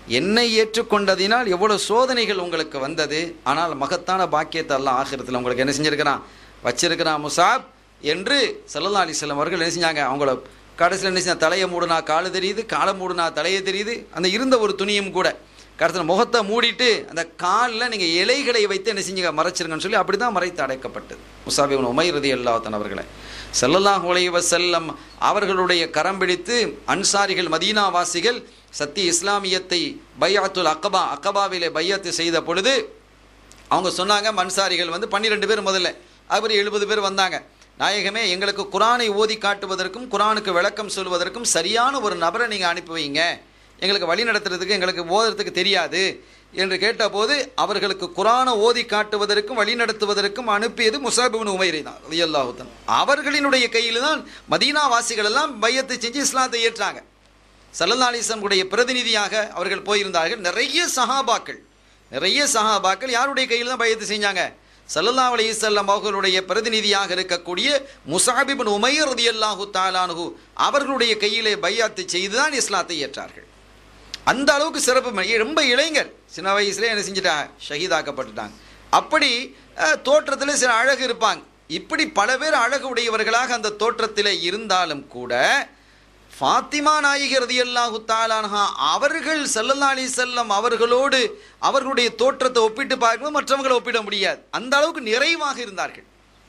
என்னை ஏற்றுக்கொண்டதினால் எவ்வளவு சோதனைகள் உங்களுக்கு வந்தது ஆனால் மகத்தான பாக்கியத்தை எல்லாம் ஆகிரத்தில் உங்களுக்கு என்ன செஞ்சிருக்கிறான் வச்சிருக்கிறான் முசாப் என்று சல்லல்லா அலிஸ்லாம் அவர்கள் என்ன செஞ்சாங்க அவங்கள கடைசியில் என்ன செஞ்சாங்க தலையை மூடுனா காலு தெரியுது காலை மூடுனா தலையை தெரியுது அந்த இருந்த ஒரு துணியும் கூட கடைசியில் முகத்தை மூடிட்டு அந்த காலில் நீங்கள் இலைகளை வைத்து என்ன செஞ்சீங்க மறைச்சிருங்கன்னு சொல்லி அப்படி தான் மறைத்து அடைக்கப்பட்டது முசாபிபின் உமைரதி அல்லாத்தன் அவர்களை செல்லல்லாஹ் உலைவ செல்லம் அவர்களுடைய கரம் பிடித்து அன்சாரிகள் மதீனாவாசிகள் சத்திய இஸ்லாமியத்தை பையாத்துல் அக்கபா அக்கபாவிலே பையத்து செய்த பொழுது அவங்க சொன்னாங்க மன்சாரிகள் வந்து பன்னிரெண்டு பேர் முதல்ல அப்புறம் எழுபது பேர் வந்தாங்க நாயகமே எங்களுக்கு குரானை ஓதி காட்டுவதற்கும் குரானுக்கு விளக்கம் சொல்வதற்கும் சரியான ஒரு நபரை நீங்கள் அனுப்பி வைங்க எங்களுக்கு வழி நடத்துறதுக்கு எங்களுக்கு ஓதுறதுக்கு தெரியாது என்று கேட்டபோது அவர்களுக்கு குரானை ஓதி காட்டுவதற்கும் வழி நடத்துவதற்கும் அனுப்பியது முசாபிபின் உமைரை தான் அல்லாஹுத்தன் அவர்களினுடைய கையில் தான் மதீனா வாசிகள் எல்லாம் பையத்தை செஞ்சு இஸ்லாத்தை ஏற்றாங்க சல்லல்லா அலிஸ்லமுடைய பிரதிநிதியாக அவர்கள் போயிருந்தார்கள் நிறைய சஹாபாக்கள் நிறைய சஹாபாக்கள் யாருடைய கையில் தான் பயத்து செஞ்சாங்க சல்லல்லா அலிசல்லாம் அவர்களுடைய பிரதிநிதியாக இருக்கக்கூடிய முசாபிபின் உமையர் ரதி அல்லாஹு தாலானு அவர்களுடைய கையிலே பையாத்து செய்து தான் இஸ்லாத்தை ஏற்றார்கள் அந்த அளவுக்கு சிறப்பு ரொம்ப இளைஞர் சின்ன வயசுல என்ன செஞ்சுட்டாங்க ஷஹீதாக்கப்பட்டுட்டாங்க அப்படி தோற்றத்தில் சில அழகு இருப்பாங்க இப்படி பல பேர் அழகு உடையவர்களாக அந்த தோற்றத்தில் இருந்தாலும் கூட ஃபாத்திமா நாயகர் ரதியல்லாஹு தாலான்ஹா அவர்கள் சல்லல்லா அலி செல்லம் அவர்களோடு அவர்களுடைய தோற்றத்தை ஒப்பிட்டு பார்க்கும்போது மற்றவங்களை ஒப்பிட முடியாது அந்த அளவுக்கு நிறைவாக இருந்தார்கள்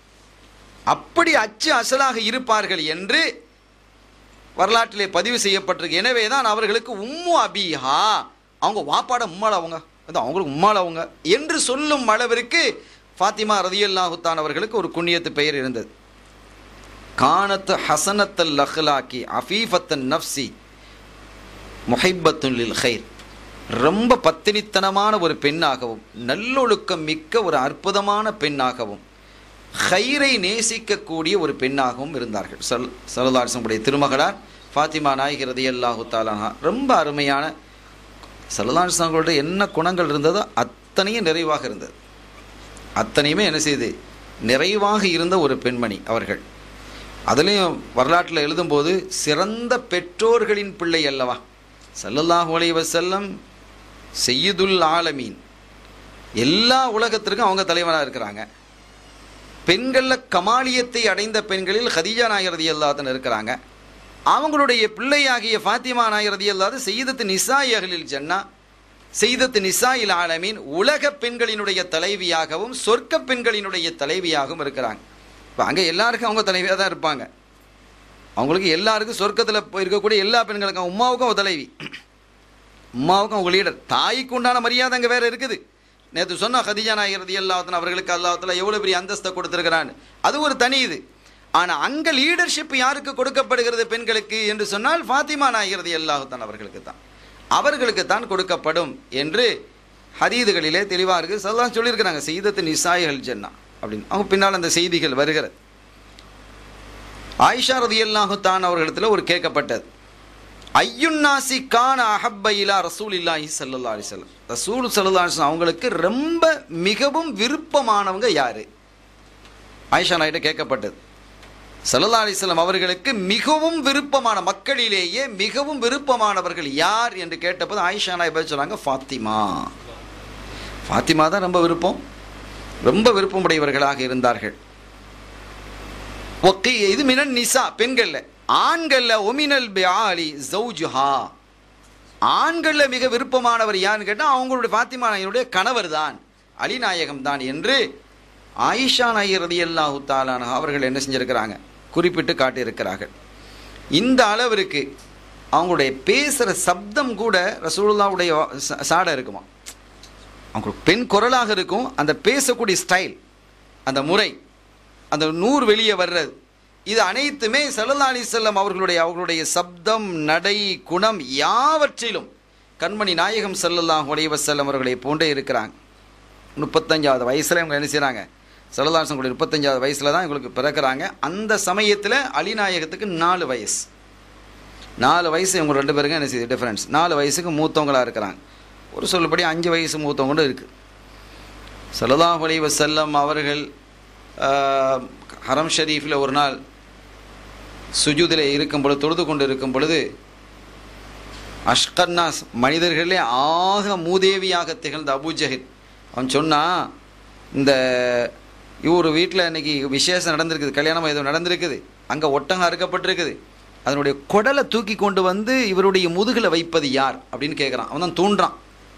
அப்படி அச்சு அசலாக இருப்பார்கள் என்று வரலாற்றிலே பதிவு செய்யப்பட்டிருக்கு எனவே தான் அவர்களுக்கு உம்மு அபிஹா அவங்க வாப்பாட உம்மால அவங்க அது அவங்களுக்கு உம்மால அவங்க என்று சொல்லும் அளவிற்கு ஃபாத்திமா ரதியல்லாஹுத்தான் அவர்களுக்கு ஒரு குண்ணியத்து பெயர் இருந்தது கானத்து ஹசனத்தல் லஹ்லாக்கி அஃபீஃபத்தன் நஃப்சி முஹைபத்துல்லில் ஹைர் ரொம்ப பத்தினித்தனமான ஒரு பெண்ணாகவும் நல்லொழுக்கம் மிக்க ஒரு அற்புதமான பெண்ணாகவும் ஹைரை நேசிக்கக்கூடிய ஒரு பெண்ணாகவும் இருந்தார்கள் சல் சல்லாசனுடைய திருமகளார் ஃபாத்திமா நாயகி அல்லாஹு தாலானா ரொம்ப அருமையான சல்லாசனங்களோட என்ன குணங்கள் இருந்ததோ அத்தனையும் நிறைவாக இருந்தது அத்தனையுமே என்ன செய்யுது நிறைவாக இருந்த ஒரு பெண்மணி அவர்கள் அதுலேயும் வரலாற்றில் எழுதும்போது சிறந்த பெற்றோர்களின் பிள்ளை அல்லவா சல்லல்லாஹு அலைஹி வஸல்லம் செய்யுதுல் ஆலமீன் எல்லா உலகத்திற்கும் அவங்க தலைவராக இருக்கிறாங்க பெண்களில் கமாலியத்தை அடைந்த பெண்களில் ஹதீஜா நாயரதி அல்லாதன் இருக்கிறாங்க அவங்களுடைய பிள்ளையாகிய ஃபாத்திமா நாயரதி அல்லாத செய்தத்து நிசாய் அகலில் ஜன்னா செய்தத்து நிசாயில் ஆலமீன் உலக பெண்களினுடைய தலைவியாகவும் சொர்க்க பெண்களினுடைய தலைவியாகவும் இருக்கிறாங்க இப்போ அங்கே எல்லாருக்கும் அவங்க தலைவியாக தான் இருப்பாங்க அவங்களுக்கு எல்லாருக்கும் சொர்க்கத்தில் இருக்கக்கூடிய எல்லா பெண்களுக்கும் உமாவுக்கும் அவங்க தலைவி உமாவுக்கும் அவங்க லீடர் தாய்க்கு உண்டான மரியாதை அங்கே வேறு இருக்குது நேற்று சொன்ன ஹதிஜா நாயகரதி அல்லாத்தன் அவர்களுக்கு அல்லாத்தில் எவ்வளோ பெரிய அந்தஸ்தை கொடுத்துருக்கிறான்னு அது ஒரு தனி இது ஆனால் அங்கே லீடர்ஷிப் யாருக்கு கொடுக்கப்படுகிறது பெண்களுக்கு என்று சொன்னால் ஃபாத்திமா நாயகரதி அல்லாஹுத்தான் அவர்களுக்கு தான் அவர்களுக்கு தான் கொடுக்கப்படும் என்று ஹதீதுகளிலே தெளிவாக இருக்குது சொல்லலாம் சொல்லியிருக்கிறாங்க செய்தத்து நிசாய்கள் ஜன்னா அப்படின்னு அவங்க பின்னால் அந்த செய்திகள் வருகிறது ஆயிஷா ரதி அல்லாஹு தான் அவர்களிடத்தில் ஒரு கேட்கப்பட்டது ஐயுன்னாசி கான அஹப்பையிலா ரசூல் இல்லாஹி சல்லா அலிசல்லம் ரசூல் சல்லா அலிஸ்லாம் அவங்களுக்கு ரொம்ப மிகவும் விருப்பமானவங்க யாரு ஆயிஷா நாயிட்ட கேட்கப்பட்டது சல்லா அலிஸ்லாம் அவர்களுக்கு மிகவும் விருப்பமான மக்களிலேயே மிகவும் விருப்பமானவர்கள் யார் என்று கேட்டபோது ஆயிஷா நாய் பதில் சொன்னாங்க ஃபாத்திமா ஃபாத்திமா தான் ரொம்ப விருப்பம் ரொம்ப விருப்பமுடையவர்களாக இருந்தார்கள் ஒக்கி இது மினன் நிசா பெண்கள்ல ஆண்கள்ல ஒமினல் பியாலி ஜவுஜுஹா ஆண்கள்ல மிக விருப்பமானவர் யாருன்னு கேட்டால் அவங்களுடைய ஃபாத்திமா நாயனுடைய கணவர் தான் அலிநாயகம் தான் என்று ஆயிஷா நாயர் ரதி அல்லாஹு தாலான அவர்கள் என்ன செஞ்சிருக்கிறாங்க குறிப்பிட்டு காட்டியிருக்கிறார்கள் இந்த அளவிற்கு அவங்களுடைய பேசுகிற சப்தம் கூட ரசூலுல்லாவுடைய சாடை இருக்குமா அவங்களுக்கு பெண் குரலாக இருக்கும் அந்த பேசக்கூடிய ஸ்டைல் அந்த முறை அந்த நூறு வெளியே வர்றது இது அனைத்துமே சல்லா அலி செல்லம் அவர்களுடைய அவர்களுடைய சப்தம் நடை குணம் யாவற்றிலும் கண்மணி நாயகம் சல்லல்லாஹ் உடையவசல்லம் அவர்களை போன்றே இருக்கிறாங்க முப்பத்தஞ்சாவது வயசில் இவங்க என்ன செய்கிறாங்க சல்லல்லாசனுடைய முப்பத்தஞ்சாவது வயசில் தான் இவங்களுக்கு பிறக்கிறாங்க அந்த சமயத்தில் அலிநாயகத்துக்கு நாலு வயசு நாலு வயசு இவங்க ரெண்டு பேருக்கும் என்ன செய்யுது டிஃப்ரென்ஸ் நாலு வயசுக்கு மூத்தவங்களாக இருக்கிறாங்க ஒரு சொல்லுபடி அஞ்சு வயசு மூத்தவங்க கூட இருக்குது சல்லல்லாஹ் அலி வசல்லம் அவர்கள் ஹரம் ஷரீஃபில் ஒரு நாள் சுஜூதில் இருக்கும் பொழுது தொழுது கொண்டு இருக்கும் பொழுது அஷ்கன்னாஸ் மனிதர்களே ஆக மூதேவியாக திகழ்ந்த அபூஜஹில் அவன் சொன்னான் இந்த இவர் வீட்டில் இன்னைக்கு விசேஷம் நடந்திருக்குது கல்யாணம் ஏதோ நடந்திருக்குது அங்கே ஒட்டகம் அறுக்கப்பட்டிருக்குது அதனுடைய குடலை தூக்கி கொண்டு வந்து இவருடைய முதுகில் வைப்பது யார் அப்படின்னு கேட்குறான் அவன் தான் தூண்டுறான்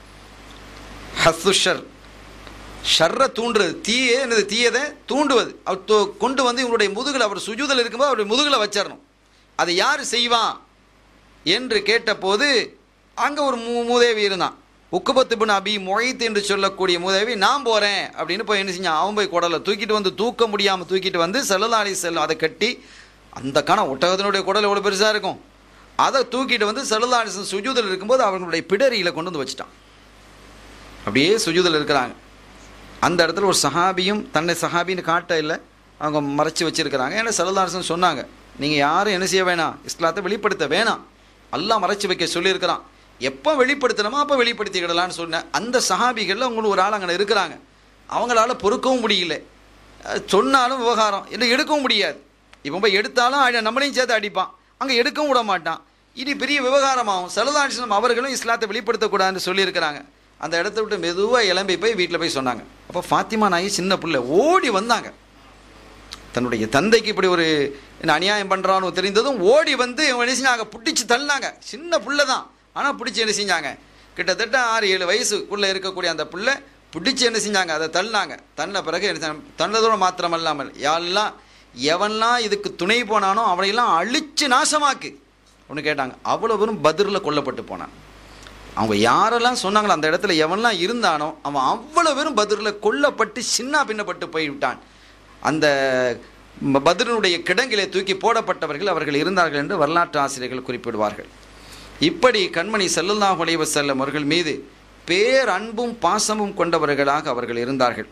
ஹசுஷர் ஷர்ரை தூண்டுறது தீயே என்னது தீயதை தூண்டுவது அவர் தூ- கொண்டு வந்து இவருடைய முதுகில் அவர் சுஜூதல் இருக்கும்போது அவருடைய முதுகில் வச்சிடணும் அதை யார் செய்வான் என்று கேட்டபோது அங்கே ஒரு மூ மூதேவி இருந்தான் உக்குபத்து பின் அபி மொய்த் என்று சொல்லக்கூடிய மூதேவி நான் போகிறேன் அப்படின்னு போய் என்ன செஞ்சான் அவன் போய் குடலை தூக்கிட்டு வந்து தூக்க முடியாமல் தூக்கிட்டு வந்து செல்லலாளி செல்லும் அதை கட்டி அந்த கண ஒட்டகத்தினுடைய குடல் எவ்வளோ பெருசாக இருக்கும் அதை தூக்கிட்டு வந்து செல்லலாளி சுஜூதல் இருக்கும்போது அவங்களுடைய பிடரியில் கொண்டு வந்து வச்சுட்டான் அப்படியே சுஜூதல் இருக்கிறாங்க அந்த இடத்துல ஒரு சஹாபியும் தன்னை சஹாபின்னு காட்ட இல்லை அவங்க மறைச்சு வச்சிருக்கிறாங்க ஏன்னா செல்லதாரசன் சொன்னாங்க நீங்கள் யாரும் என்ன செய்ய வேணாம் இஸ்லாத்தை வெளிப்படுத்த வேணாம் அல்லாஹ் மறைச்சு வைக்க சொல்லியிருக்கிறான் எப்போ வெளிப்படுத்தணுமோ அப்போ வெளிப்படுத்திக்கிடலான்னு சொன்னேன் அந்த சஹாபிகளில் உங்களுக்கு ஒரு ஆள் அங்கே இருக்கிறாங்க அவங்களால பொறுக்கவும் முடியல அஹ் சொன்னாலும் விவகாரம் இல்லை எடுக்கவும் முடியாது இப்போ போய் எடுத்தாலும் அடி- நம்மளையும் சேர்த்து அடிப்பான் அங்கே எடுக்கவும் விட மாட்டான் இனி பெரிய விவகாரமாகும் செலதாட்சணம் அவர்களும் இஸ்லாத்தை வெளிப்படுத்தக்கூடாதுன்னு சொல்லியிருக்கிறாங்க அந்த இடத்த விட்டு மெதுவாக இளம்பி போய் வீட்டில் போய் சொன்னாங்க அப்போ ஃபாத்திமா நாயி சின்ன பிள்ளை ஓடி வந்தாங்க தன்னுடைய தந்தைக்கு இப்படி ஒரு என்ன அநியாயம் பண்ணுறான்னு தெரிந்ததும் ஓடி வந்து இவங்க என்ன செஞ்சாங்க பிடிச்சி தள்ளினாங்க சின்ன புள்ள தான் ஆனால் பிடிச்சி என்ன செஞ்சாங்க கிட்டத்தட்ட ஆறு ஏழு வயசுக்குள்ளே இருக்கக்கூடிய அந்த பிள்ளை பிடிச்சி என்ன செஞ்சாங்க அதை தள்ளினாங்க தள்ளின பிறகு என்ன செஞ்சாங்க? தள்ளதோடு மாத்திரம் அல்லாமல் யாரெல்லாம் எவன்லாம் இதுக்கு துணை போனானோ அவனையெல்லாம் அழிச்சு நாசமாக்கு ஒன்று கேட்டாங்க அவ்வளோ பேரும் பதிரில் கொல்லப்பட்டு போனான் அவங்க யாரெல்லாம் சொன்னாங்களோ அந்த இடத்துல எவன்லாம் இருந்தானோ அவன் அவ்வளோ பேரும் பதிரில் கொல்லப்பட்டு சின்ன பின்னப்பட்டு போய்விட்டான் அந்த ம- பதிரனுடைய கிடங்கிலே தூக்கி போடப்பட்டவர்கள் அவர்கள் இருந்தார்கள் என்று வரலாற்று ஆசிரியர்கள் குறிப்பிடுவார்கள் இப்படி கண்மணி ஸல்லல்லாஹு அலைஹி வஸல்லம் அவர்கள் மீது பேர் அன்பும் பாசமும் கொண்டவர்களாக அவர்கள் இருந்தார்கள்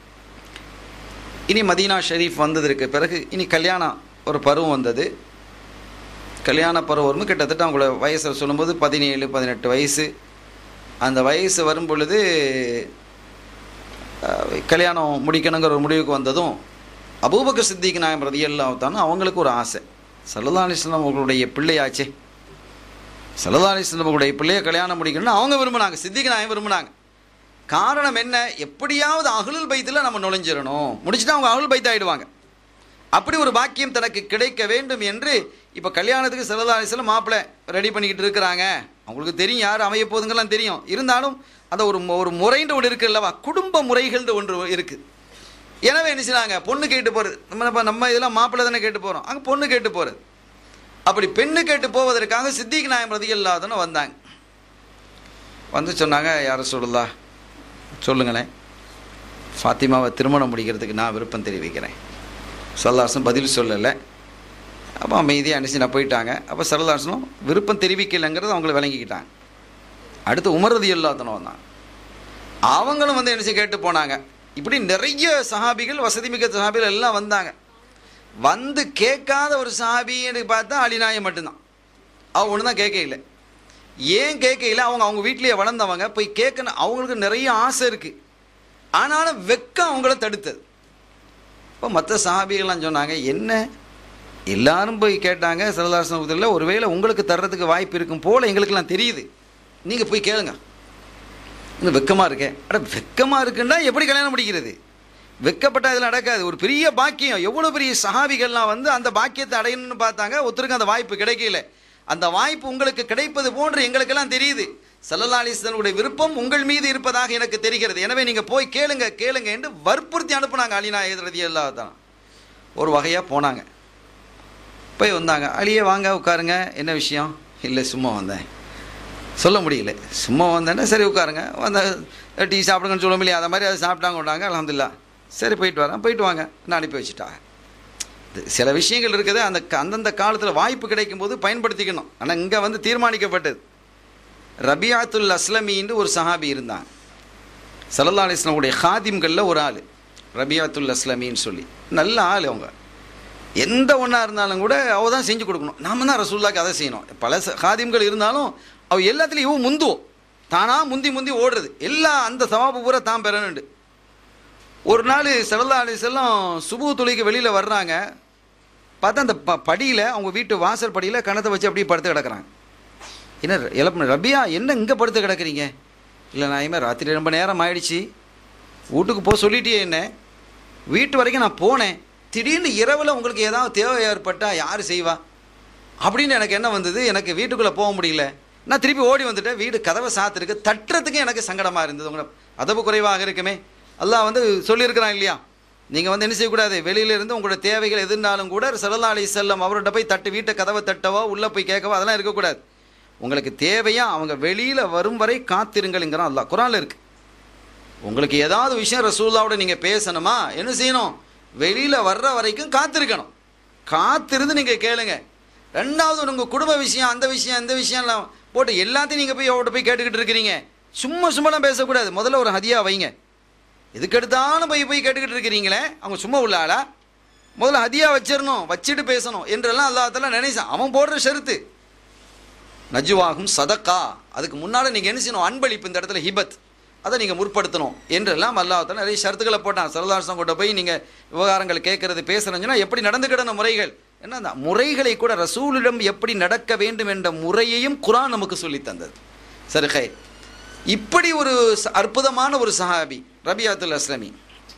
இனி மதீனா ஷெரீஃப் வந்ததற்கு பிறகு இனி கல்யாணம் ஒரு பருவம் வந்தது கல்யாண பருவம் வரும்போது கிட்டத்தட்ட அவங்களோட வயசை சொல்லும்போது பதினேழு பதினெட்டு வயசு அந்த வயசு வரும் பொழுது அஹ், கல்யாணம் முடிக்கணுங்கிற ஒரு முடிவுக்கு வந்ததும் அபூபக்கர் சித்திக் நாயம் ரதியல்லாஹு தானே அவங்களுக்கு ஒரு ஆசை சல்லா அலிஸ்லாம் அவர்களுடைய பிள்ளையாச்சே சல்லா அலிஸ்லாம் அவர்களுடைய பிள்ளையை கல்யாணம் முடிக்கணும்னு அவங்க விரும்பினாங்க சித்திக் நாயம் விரும்பினாங்க காரணம் என்ன எப்படியாவது அகலுல் பைத்தில் நம்ம நுழைஞ்சிடணும் முடிச்சுட்டா அவங்க அகலுல் பைத் ஆயிடுவாங்க அப்படி ஒரு பாக்கியம் தனக்கு கிடைக்க வேண்டும் என்று இப்போ கல்யாணத்துக்கு சிலதாரிசில் மாப்பிள்ளை ரெடி பண்ணிக்கிட்டு இருக்கிறாங்க அவங்களுக்கு தெரியும் யார் அமைய போதுங்கெல்லாம் தெரியும் இருந்தாலும் அந்த ஒரு மு- ஒரு முறைன்ற ஒன்று இருக்கு அல்லவா குடும்ப முறைகள்ன்ற ஒன்று இருக்குது எனவே என்ன செய்றாங்க பொண்ணு கேட்டு போகிறது நம்ம நம்ம- நம்ம இதெல்லாம் மாப்பிள்ளை தானே கேட்டு போகிறோம் அங்கே பொண்ணு கேட்டு போகிறது அப்படி பெண்ணு கேட்டு போவதற்காக சித்திக் நாயம் ரதி இல்லாதன்னு வந்தாங்க வந்து சொன்னாங்க யார சொல்லுதா சொல்லுங்களேன் ஃபாத்திமாவை திருமணம் முடிக்கிறதுக்கு நான் விருப்பம் தெரிவிக்கிறேன் சல்லாசன் பதில் சொல்லலை அப்போ அமைதியாக அனுப்பிச்சு நான் போயிட்டாங்க அப்போ சரதாசனும் விருப்பம் தெரிவிக்கலைங்கிறது அவங்கள விளங்கிக்கிட்டாங்க அடுத்து உமரதி இல்லாதனும் வந்தான் அவங்களும் வந்து என்ன செய்ய கேட்டு போனாங்க இப்படி நிறைய சஹாபிகள் வசதி மிக்க சஹாபிகள் எல்லாம் வந்தாங்க வந்து கேட்காத ஒரு சஹாபின்னு பார்த்தா அலிநாயம் மட்டும்தான் அவன் ஒன்று தான் கேட்கல ஏன் கேட்கல அவங்க அவங்க வீட்டிலேயே வளர்ந்தவங்க போய் கேட்கணும் அவங்களுக்கு நிறைய ஆசை இருக்குது ஆனாலும் வெக்கம் அவங்கள தடுத்தது இப்போ மற்ற சஹாபிகள்லாம் சொன்னாங்க என்ன எல்லாரும் போய் கேட்டாங்க சரதாசனத்தில் ஒருவேளை உங்களுக்கு தர்றதுக்கு வாய்ப்பு இருக்கும் போல் எங்களுக்கெல்லாம் தெரியுது நீங்கள் போய் கேளுங்க இன்னும் வெக்கமாக இருக்கே அட வெக்கமாக இருக்குன்னா எப்படி கல்யாணம் முடிக்கிறது வெக்கப்பட்டா இதில் நடக்காது ஒரு பெரிய பாக்கியம் எவ்வளோ பெரிய சஹாபிகள்லாம் வந்து அந்த பாக்கியத்தை அடையணும்னு பார்த்தாங்க ஒருத்தருக்கு அந்த வாய்ப்பு கிடைக்கல அந்த வாய்ப்பு உங்களுக்கு கிடைப்பது போன்று எங்களுக்கெல்லாம் தெரியுது சல்லல்லா அலிஸ்லனுடைய விருப்பம் உங்கள் மீது இருப்பதாக எனக்கு தெரிகிறது எனவே நீங்கள் போய் கேளுங்க கேளுங்க என்று வற்புறுத்தி அனுப்புனாங்க அலினா எதிரதி தான் ஒரு வகையாக போனாங்க போய் வந்தாங்க அலியே வாங்க உட்காருங்க என்ன விஷயம் இல்லை சும்மா வந்தேன் சொல்ல முடியல சும்மா வந்தேன்னா சரி உட்காருங்க வந்த டீ சாப்பிடுங்கன்னு சொல்ல முடியல அதை மாதிரி அதை சாப்பிட்டாங்க விட்டாங்க அலமதுல்லா சரி போயிட்டு வரேன் போயிட்டு வாங்க நான் அனுப்பி வச்சுட்டாங்க இது சில விஷயங்கள் இருக்குது அந்த க- அந்தந்த காலத்தில் வாய்ப்பு கிடைக்கும் போது பயன்படுத்திக்கணும் ஆனால் இங்கே வந்து தீர்மானிக்கப்பட்டது ரபியாத்துல் அஸ்லமின்னு ஒரு சஹாபி இருந்தாங்க சல்லல்லா அலிஸ்லாமுடைய ஹாதிம்களில் ஒரு ஆள் ரபியாத்துல் அஸ்லமின்னு சொல்லி நல்ல ஆள் அவங்க எந்த ஒன்றா இருந்தாலும் கூட அவ தான் செஞ்சு கொடுக்கணும் நாம தான் ரசூல்லாக்கு அதை செய்யணும் பல ச- ஹாதிம்கள் இருந்தாலும் அவ எல்லாத்துலேயும் இவன் முந்துவோம் தானாக முந்தி முந்தி ஓடுறது எல்லா அந்த சவாபு பூரா தான் பெறணுண்டு ஒரு நாள் சல்லா அலிசல்லாம் சுபு தொழிக்கு வெளியில் வர்றாங்க பார்த்தா அந்த ப படியில் அவங்க வீட்டு வாசல் படியில் கணத்தை வச்சு அப்படியே படுத்து கிடக்குறாங்க என்ன இழப்பு ரபியா என்ன இங்கே படுத்து கிடக்குறீங்க இல்லை நான் இனிமேல் ராத்திரி ரொம்ப நேரம் ஆயிடுச்சு வீட்டுக்கு போக சொல்லிட்டியே என்ன வீட்டு வரைக்கும் நான் போனேன் திடீர்னு இரவில் உங்களுக்கு ஏதாவது தேவை ஏற்பட்டால் யார் செய்வா அப்படின்னு எனக்கு என்ன வந்தது எனக்கு வீட்டுக்குள்ளே போக முடியல நான் திருப்பி ஓடி வந்துட்டேன் வீடு கதவை சாத்திருக்கு தட்டுறதுக்கு எனக்கு சங்கடமாக இருந்தது உங்களை அதவு குறைவாக இருக்குமே அல்லாஹ் வந்து சொல்லியிருக்கிறான் இல்லையா நீங்கள் வந்து என்ன செய்யக்கூடாது வெளியில இருந்து உங்களோட தேவைகள் எதுனாலும் கூட சல்லா அலி செல்லம் அவர்கிட்ட போய் தட்டு வீட்டை கதவை தட்டவோ உள்ளே போய் கேட்கவோ அதெல்லாம் இருக்கக்கூடாது உங்களுக்கு தேவையா அவங்க வெளியில் வரும் வரை காத்திருங்கள்ங்கிறான் அல்லாஹ் குரானில் இருக்கு உங்களுக்கு ஏதாவது விஷயம் ரசூல்லாவோட நீங்கள் பேசணுமா என்ன செய்யணும் வெளியில் வர்ற வரைக்கும் காத்திருக்கணும் காத்திருந்து நீங்கள் கேளுங்க ரெண்டாவது உங்கள் குடும்ப விஷயம் அந்த விஷயம் இந்த விஷயம்லாம் போட்டு எல்லாத்தையும் நீங்கள் போய் அவர்கிட்ட போய் கேட்டுக்கிட்டு இருக்கிறீங்க சும்மா சும்மாலாம் பேசக்கூடாது முதல்ல ஒரு ஹதியா வைங்க எதுக்கு எடுத்தாலும் போய் போய் கேட்டுக்கிட்டு இருக்கிறீங்களே அவங்க சும்மா உள்ள ஆளா முதல்ல ஹதியா வச்சிடணும் வச்சுட்டு பேசணும் என்றெல்லாம் அல்லாஹ் நினைச்சான் அவன் போடுற ஷருத்து நஜுவாகும் சதக்கா அதுக்கு முன்னால் நீங்கள் என்ன செய்யணும் அன்பளிப்பு இந்த இடத்துல ஹிபத் அதை நீங்கள் முற்படுத்தணும் என்றெல்லாம் அல்லாஹ் நிறைய ஷரத்துக்களை போட்டான் சரதாசம் கொண்டு போய் நீங்கள் விவகாரங்கள் கேட்கறது பேசுறீங்கன்னா எப்படி நடந்துக்கிடணும் முறைகள் என்ன அந்த முறைகளை கூட ரசூலிடம் எப்படி நடக்க வேண்டும் என்ற முறையையும் குரான் நமக்கு சொல்லி தந்தது சரி ஹை இப்படி ஒரு ச- அற்புதமான ஒரு சஹாபி ரபியாத்துல் அஸ்லமி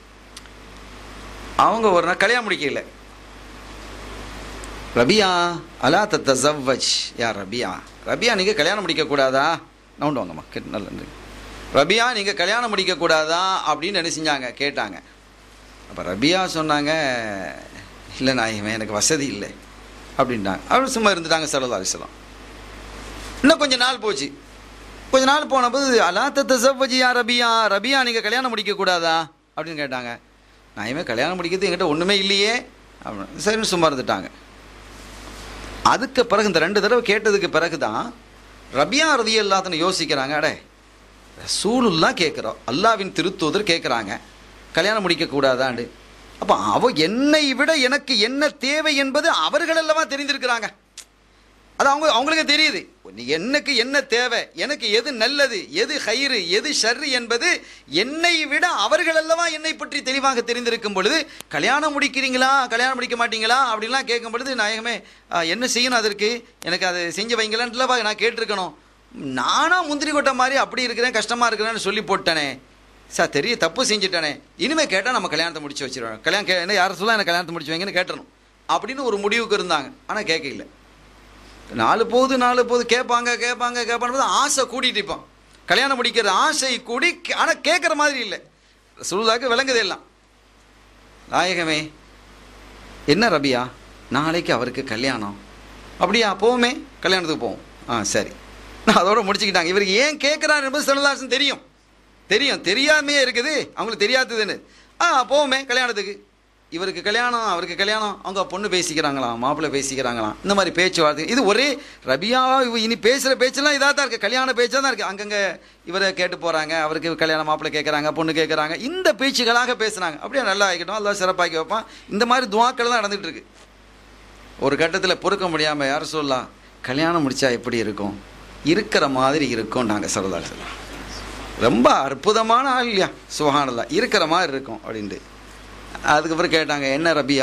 அவங்க ஒரு நாள் கல்யாணம் முடிக்கல ரபியா அலா தத்தவஜ் யா ரபியா ரபியா நீங்கள் கல்யாணம் முடிக்கக்கூடாதா நவுண்டு வாங்கம்மா கேட்டு நல்ல நன்றி. ரபியா நீங்கள் கல்யாணம் முடிக்கக்கூடாதா அப்படின்னு என்ன செஞ்சாங்க கேட்டாங்க அப்போ ரபியா சொன்னாங்க இல்லை நான் இவன் எனக்கு வசதி இல்லை அப்படின்ட்டாங்க அவர் சும்மா இருந்துட்டாங்க சல்லா அலிஸ்லாம் இன்னும் கொஞ்ச நாள் போச்சு கொஞ்ச நாள் போனபோது அலா தத்தவஜ் யா ரபியா ரபியா நீங்கள் கல்யாணம் முடிக்கக்கூடாதா அப்படின்னு கேட்டாங்க நான் இவன் கல்யாணம் முடிக்கிறது என்கிட்ட ஒன்றுமே இல்லையே அப்படின்னு சரின்னு சும்மா இருந்துட்டாங்க அதுக்கு பிறகு இந்த ரெண்டு தடவை கேட்டதுக்கு பிறகு தான் ரபியா ரதி எல்லாத்தனை யோசிக்கிறாங்க அடே ரசூலுல்லா கேட்குறோம் அல்லாவின் திருத்தூதர் கேட்குறாங்க கல்யாணம் முடிக்கக்கூடாதாண்டு அப்போ அவ என்னை விட எனக்கு என்ன தேவை என்பது அவர்கள் அல்லவா தெரிந்திருக்கிறாங்க அது அவங்க அவங்களுக்கு தெரியுது நீ எனக்கு என்ன தேவை எனக்கு எது நல்லது எது ஹயிறு எது ஷர்ரு என்பது என்னை விட அவர்கள் அல்லவா என்னை பற்றி தெளிவாக தெரிந்திருக்கும் பொழுது கல்யாணம் முடிக்கிறீங்களா கல்யாணம் முடிக்க மாட்டீங்களா அப்படிலாம் கேட்கும் பொழுது நாயகமே ஆ, என்ன செய்யணும் அதற்கு எனக்கு அதை செஞ்சு வைங்களான்ட்டுலவா நான் கேட்டிருக்கணும் நானா முந்திரி கொட்டை மாதிரி அப்படி இருக்கிறேன் கஷ்டமாக இருக்கிறேன்னு சொல்லி போட்டேனே சார் தெரிய தப்பு செஞ்சுட்டானே இனிமேல் கேட்டால் நம்ம கல்யாணத்தை முடிச்சு வச்சிருவோம் கல்யாணம் கே என்ன யார் சொல்ல எனக்கு கல்யாணத்தை முடிச்சு வைங்கன்னு கேட்டுறணும் அப்படின்னு ஒரு முடிவுக்கு இருந்தாங்க ஆனால் கேட்க இல்லை நாலு போகுது நாலு போகுது கேட்பாங்க கேட்பாங்க கேட்பான்னு ஆசை கூட்டிட்டு இருப்பான் கல்யாணம் முடிக்கிற ஆசை கூடி ஆனால் கேட்குற மாதிரி இல்லை சுருதாக்கு விளங்குது எல்லாம் நாயகமே என்ன ரபியா நாளைக்கு அவருக்கு கல்யாணம் அப்படியா போவோமே கல்யாணத்துக்கு போவோம் ஆ சரி நான் அதோட முடிச்சுக்கிட்டாங்க இவருக்கு ஏன் கேட்குறாரு என்பது சிலதாசன் தெரியும் தெரியும் தெரியாமையே இருக்குது அவங்களுக்கு தெரியாததுன்னு ஆ போவோமே கல்யாணத்துக்கு இவருக்கு கல்யாணம் அவருக்கு கல்யாணம் அவங்க பொண்ணு பேசிக்கிறாங்களாம் மாப்பிள்ளை பேசிக்கிறாங்களாம் இந்த மாதிரி பேச்சுவார்த்தை இது ஒரே ரபியா இவ இனி பேசுகிற பேச்செல்லாம் இதாக தான் இருக்குது கல்யாண பேச்சாக தான் இருக்குது அங்கங்கே இவரை கேட்டு போகிறாங்க அவருக்கு கல்யாணம் மாப்பிள்ளை கேட்குறாங்க பொண்ணு கேட்குறாங்க இந்த பேச்சுகளாக பேசுனாங்க அப்படியே நல்லா ஆகிக்கட்டும் எல்லாம் சிறப்பாக்கி வைப்பான் இந்த மாதிரி துவாக்கள் தான் நடந்துகிட்டு இருக்கு ஒரு கட்டத்தில் பொறுக்க முடியாமல் யார் சொல்லலாம் கல்யாணம் முடிச்சா எப்படி இருக்கும் இருக்கிற மாதிரி இருக்கும் நாங்கள் சொல்லலாம் சொல்லலாம் ரொம்ப அற்புதமான ஆள் இல்லையா சுகானல்லா இருக்கிற மாதிரி இருக்கும் அப்படின்ட்டு அதுக்கப்புறம் கேட்டாங்க என்ன ரபியா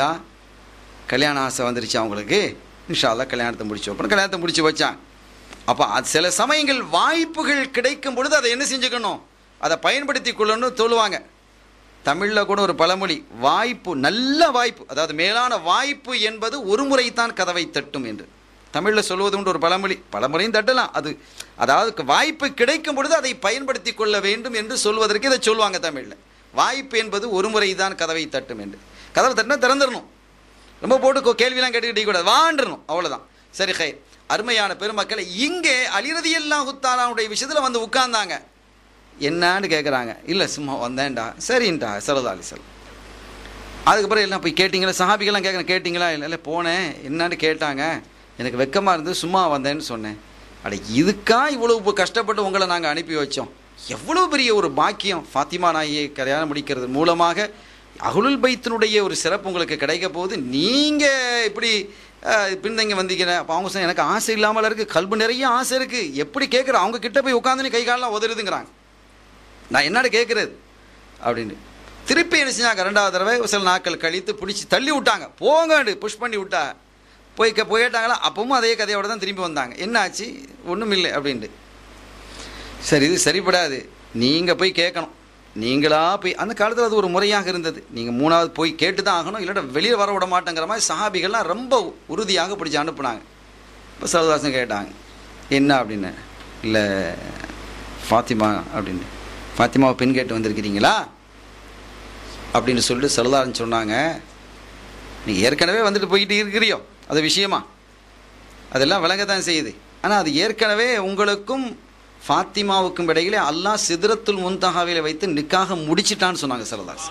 கல்யாண ஆசை வந்துருச்சு அவங்களுக்கு இன்ஷா அல்லாஹ் கல்யாணத்தை முடிச்சு வைப்போம் கல்யாணத்தை முடிச்சு வச்சான் அப்போ அது சில சமயங்கள் வாய்ப்புகள் கிடைக்கும் பொழுது அதை என்ன செஞ்சுக்கணும் அதை பயன்படுத்தி கொள்ளணும்னு சொல்லுவாங்க தமிழில் கூட ஒரு பழமொழி வாய்ப்பு நல்ல வாய்ப்பு அதாவது மேலான வாய்ப்பு என்பது ஒரு முறைத்தான் கதவை தட்டும் என்று தமிழில் சொல்வது உண்டு ஒரு பழமொழி பழமுறையும் தட்டலாம் அது அதாவது வாய்ப்பு கிடைக்கும் பொழுது அதை பயன்படுத்தி கொள்ள வேண்டும் என்று சொல்வதற்கு இதை சொல்லுவாங்க தமிழில் வாய்ப்பு என்பது ஒரு முறை தான் கதவை தட்டும் என்று கதவை தட்டினா திறந்துடணும் ரொம்ப போட்டு கோ- கேள்விலாம் கேட்டுக்கிட்டே கூடாது வாண்டணும் அவ்வளோதான் சரி ஹை அருமையான பெருமக்களை இங்கே அலிரதி அல்லாஹுத்தாலாவுடைய விஷயத்தில் வந்து உட்கார்ந்தாங்க என்னான்னு கேட்குறாங்க இல்லை சும்மா வந்தேன்டா சரின்டா சரதா அலி சொல் அதுக்கப்புறம் எல்லாம் போய் கேட்டிங்களா சஹாபிகள்லாம் கேட்குறேன் கேட்டிங்களா இல்லை இல்லை போனேன் என்னான்னு கேட்டாங்க எனக்கு வெக்கமாக இருந்து சும்மா வந்தேன்னு சொன்னேன் அட இதுக்கா இவ்வளவு கஷ்டப்பட்டு உங்களை நாங்கள் அனுப்பி வச்சோம் எவ்வளோ பெரிய ஒரு பாக்கியம் ஃபாத்திமா நாயை கல்யாணம் முடிக்கிறது மூலமாக அகுலுல் பைத்தினுடைய ஒரு சிறப்பு உங்களுக்கு கிடைக்க போகுது நீங்கள் இப்படி அஹ், பின்தங்கி வந்தீங்க அப்போ அவங்க சொன்ன எனக்கு ஆசை இல்லாமல் இருக்குது கல்பு நிறைய ஆசை இருக்குது எப்படி கேட்குற அவங்க கிட்ட போய் உட்காந்துன்னு கை காலெலாம் உதறுதுங்கிறாங்க நான் என்னடா கேட்குறது அப்படின்னு திருப்பி என்ன செஞ்சாங்க ரெண்டாவது தடவை சில நாட்கள் கழித்து பிடிச்சி தள்ளி விட்டாங்க போங்கண்டு புஷ் பண்ணி விட்டா போய் கே போயிட்டாங்களா அப்பவும் அதே கதையோட தான் திரும்பி வந்தாங்க என்ன ஆச்சு ஒன்றும் இல்லை அப்படின்ட்டு சரி இது சரிப்படாது நீங்கள் போய் கேட்கணும் நீங்களா போய் அந்த காலத்தில் அது ஒரு முறையாக இருந்தது நீங்கள் மூணாவது போய் கேட்டு தான் ஆகணும் இல்லாட்டா வெளியே வர விட மாட்டேங்கிற மாதிரி சஹாபிகள்லாம் ரொம்ப உறுதியாக பிடிச்சி அனுப்புனாங்க இப்போ சரதாசன் கேட்டாங்க என்ன அப்படின்னு இல்லை ஃபாத்திமா அப்படின்னு ஃபாத்திமாவை பெண் கேட்டு வந்திருக்கிறீங்களா அப்படின்னு சொல்லிட்டு சரதாரன் சொன்னாங்க நீ ஏற்கனவே வந்துட்டு போயிட்டு இருக்கிறியோ அது விஷயமா அதெல்லாம் விளங்கத்தான் செய்யுது ஆனால் அது ஏற்கனவே உங்களுக்கும் ஃபாத்திமாவுக்கும் இடையிலே அல்லாஹ் சிதறத்துல் முன்தகாவில வைத்து நிக்காக முடிச்சிட்டான்னு சொன்னாங்க சரதாஸ்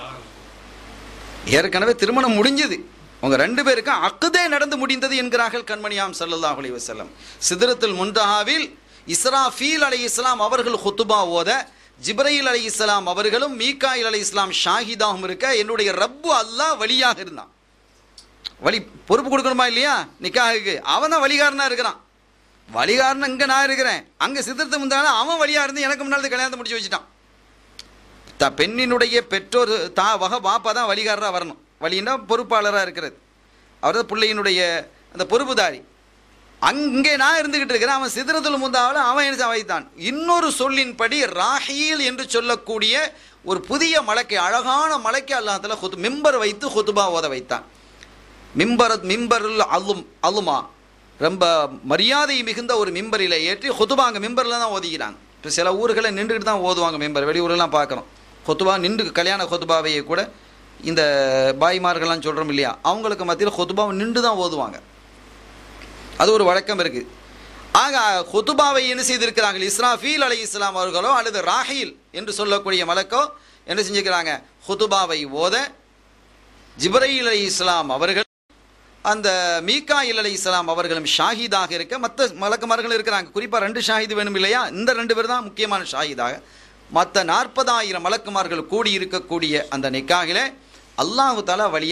ஏற்கனவே திருமணம் முடிஞ்சது உங்க ரெண்டு பேருக்கும் அக்குதே நடந்து முடிந்தது என்கிறார்கள் கண்மணியாம் ஸல்லல்லாஹு அலைஹி வஸல்லம் சிதறத்துல் முன்தஹாவில் இஸ்ராஃபீல் அலை இஸ்லாம் அவர்கள் ஹுத்துபா ஓத ஜிப்ரையில் அலை இஸ்லாம் அவர்களும் மீகாயில் அலை இஸ்லாம் ஷாஹிதாகவும் இருக்க என்னுடைய ரப்பு அல்லாஹ் வழியாக இருந்தான் வழி பொறுப்பு கொடுக்கணுமா இல்லையா நிக்காகுக்கு அவன் தான் வழிகாரனா இருக்கிறான் வழிகாரன் இங்கே நான் இருக்கிறேன் அங்கே சித்திரத்தை முந்தான அவன் வழியா இருந்து எனக்கு முன்னாடி கல்யாணத்தை முடிச்சு வச்சுட்டான் த பெண்ணினுடைய பெற்றோர் தா வக பாப்பா தான் வழிகாரராக வரணும் வழின்னா பொறுப்பாளராக இருக்கிறது அவர் தான் பிள்ளையினுடைய அந்த பொறுப்புதாரி அங்கே நான் இருந்துகிட்டு இருக்கிறேன் அவன் சிதறத்தில் முந்தாவில் அவன் என்ன வைத்தான் இன்னொரு சொல்லின்படி ராஹீல் என்று சொல்லக்கூடிய ஒரு புதிய மலைக்கு அழகான மலைக்கு அல்லாஹ்தால ஹுத் மிம்பர் வைத்து ஹுதுபா ஓத வைத்தான் மிம்பரத் மிம்பருல் அலும் அலுமா ரொம்ப மரியாதை மிகுந்த ஒரு மிம்பரில் ஏற்றி ஹுதுபா அங்கே மிம்பரில் தான் ஓதிக்கிறாங்க இப்போ சில ஊர்களில் நின்றுக்கிட்டு தான் ஓதுவாங்க மிம்பர் வெளியூரெல்லாம் பார்க்குறோம் ஹொத்துபா நின்று கல்யாண ஹொத்துபாவையே கூட இந்த பாய்மார்கள்லாம் சொல்கிறோம் இல்லையா அவங்களுக்கு மத்தியில் ஹொத்துபாவை நின்று தான் ஓதுவாங்க அது ஒரு வழக்கம் இருக்குது ஆக ஹுதுபாவை என்ன செய்திருக்கிறாங்க இஸ்ராஃபீல் அலை இஸ்லாம் அவர்களோ அல்லது ராஹீல் என்று சொல்லக்கூடிய மலக்கோ என்ன செஞ்சுக்கிறாங்க ஹுதுபாவை ஓத ஜிப்ரையில் அலை இஸ்லாம் அவர்கள் அந்த மீகாயில் அலை இஸ்லாம் அவர்களும் ஷாஹிதாக இருக்க மற்ற மலக்குமார்கள் இருக்கிறாங்க குறிப்பாக ரெண்டு ஷாஹிது வேணும் இல்லையா இந்த ரெண்டு பேர் தான் முக்கியமான ஷாஹிதாக மற்ற நாற்பதாயிரம் மலக்குமார்கள் கூடி இருக்கக்கூடிய அந்த நிக்காகில அல்லாஹு தாலா வழியா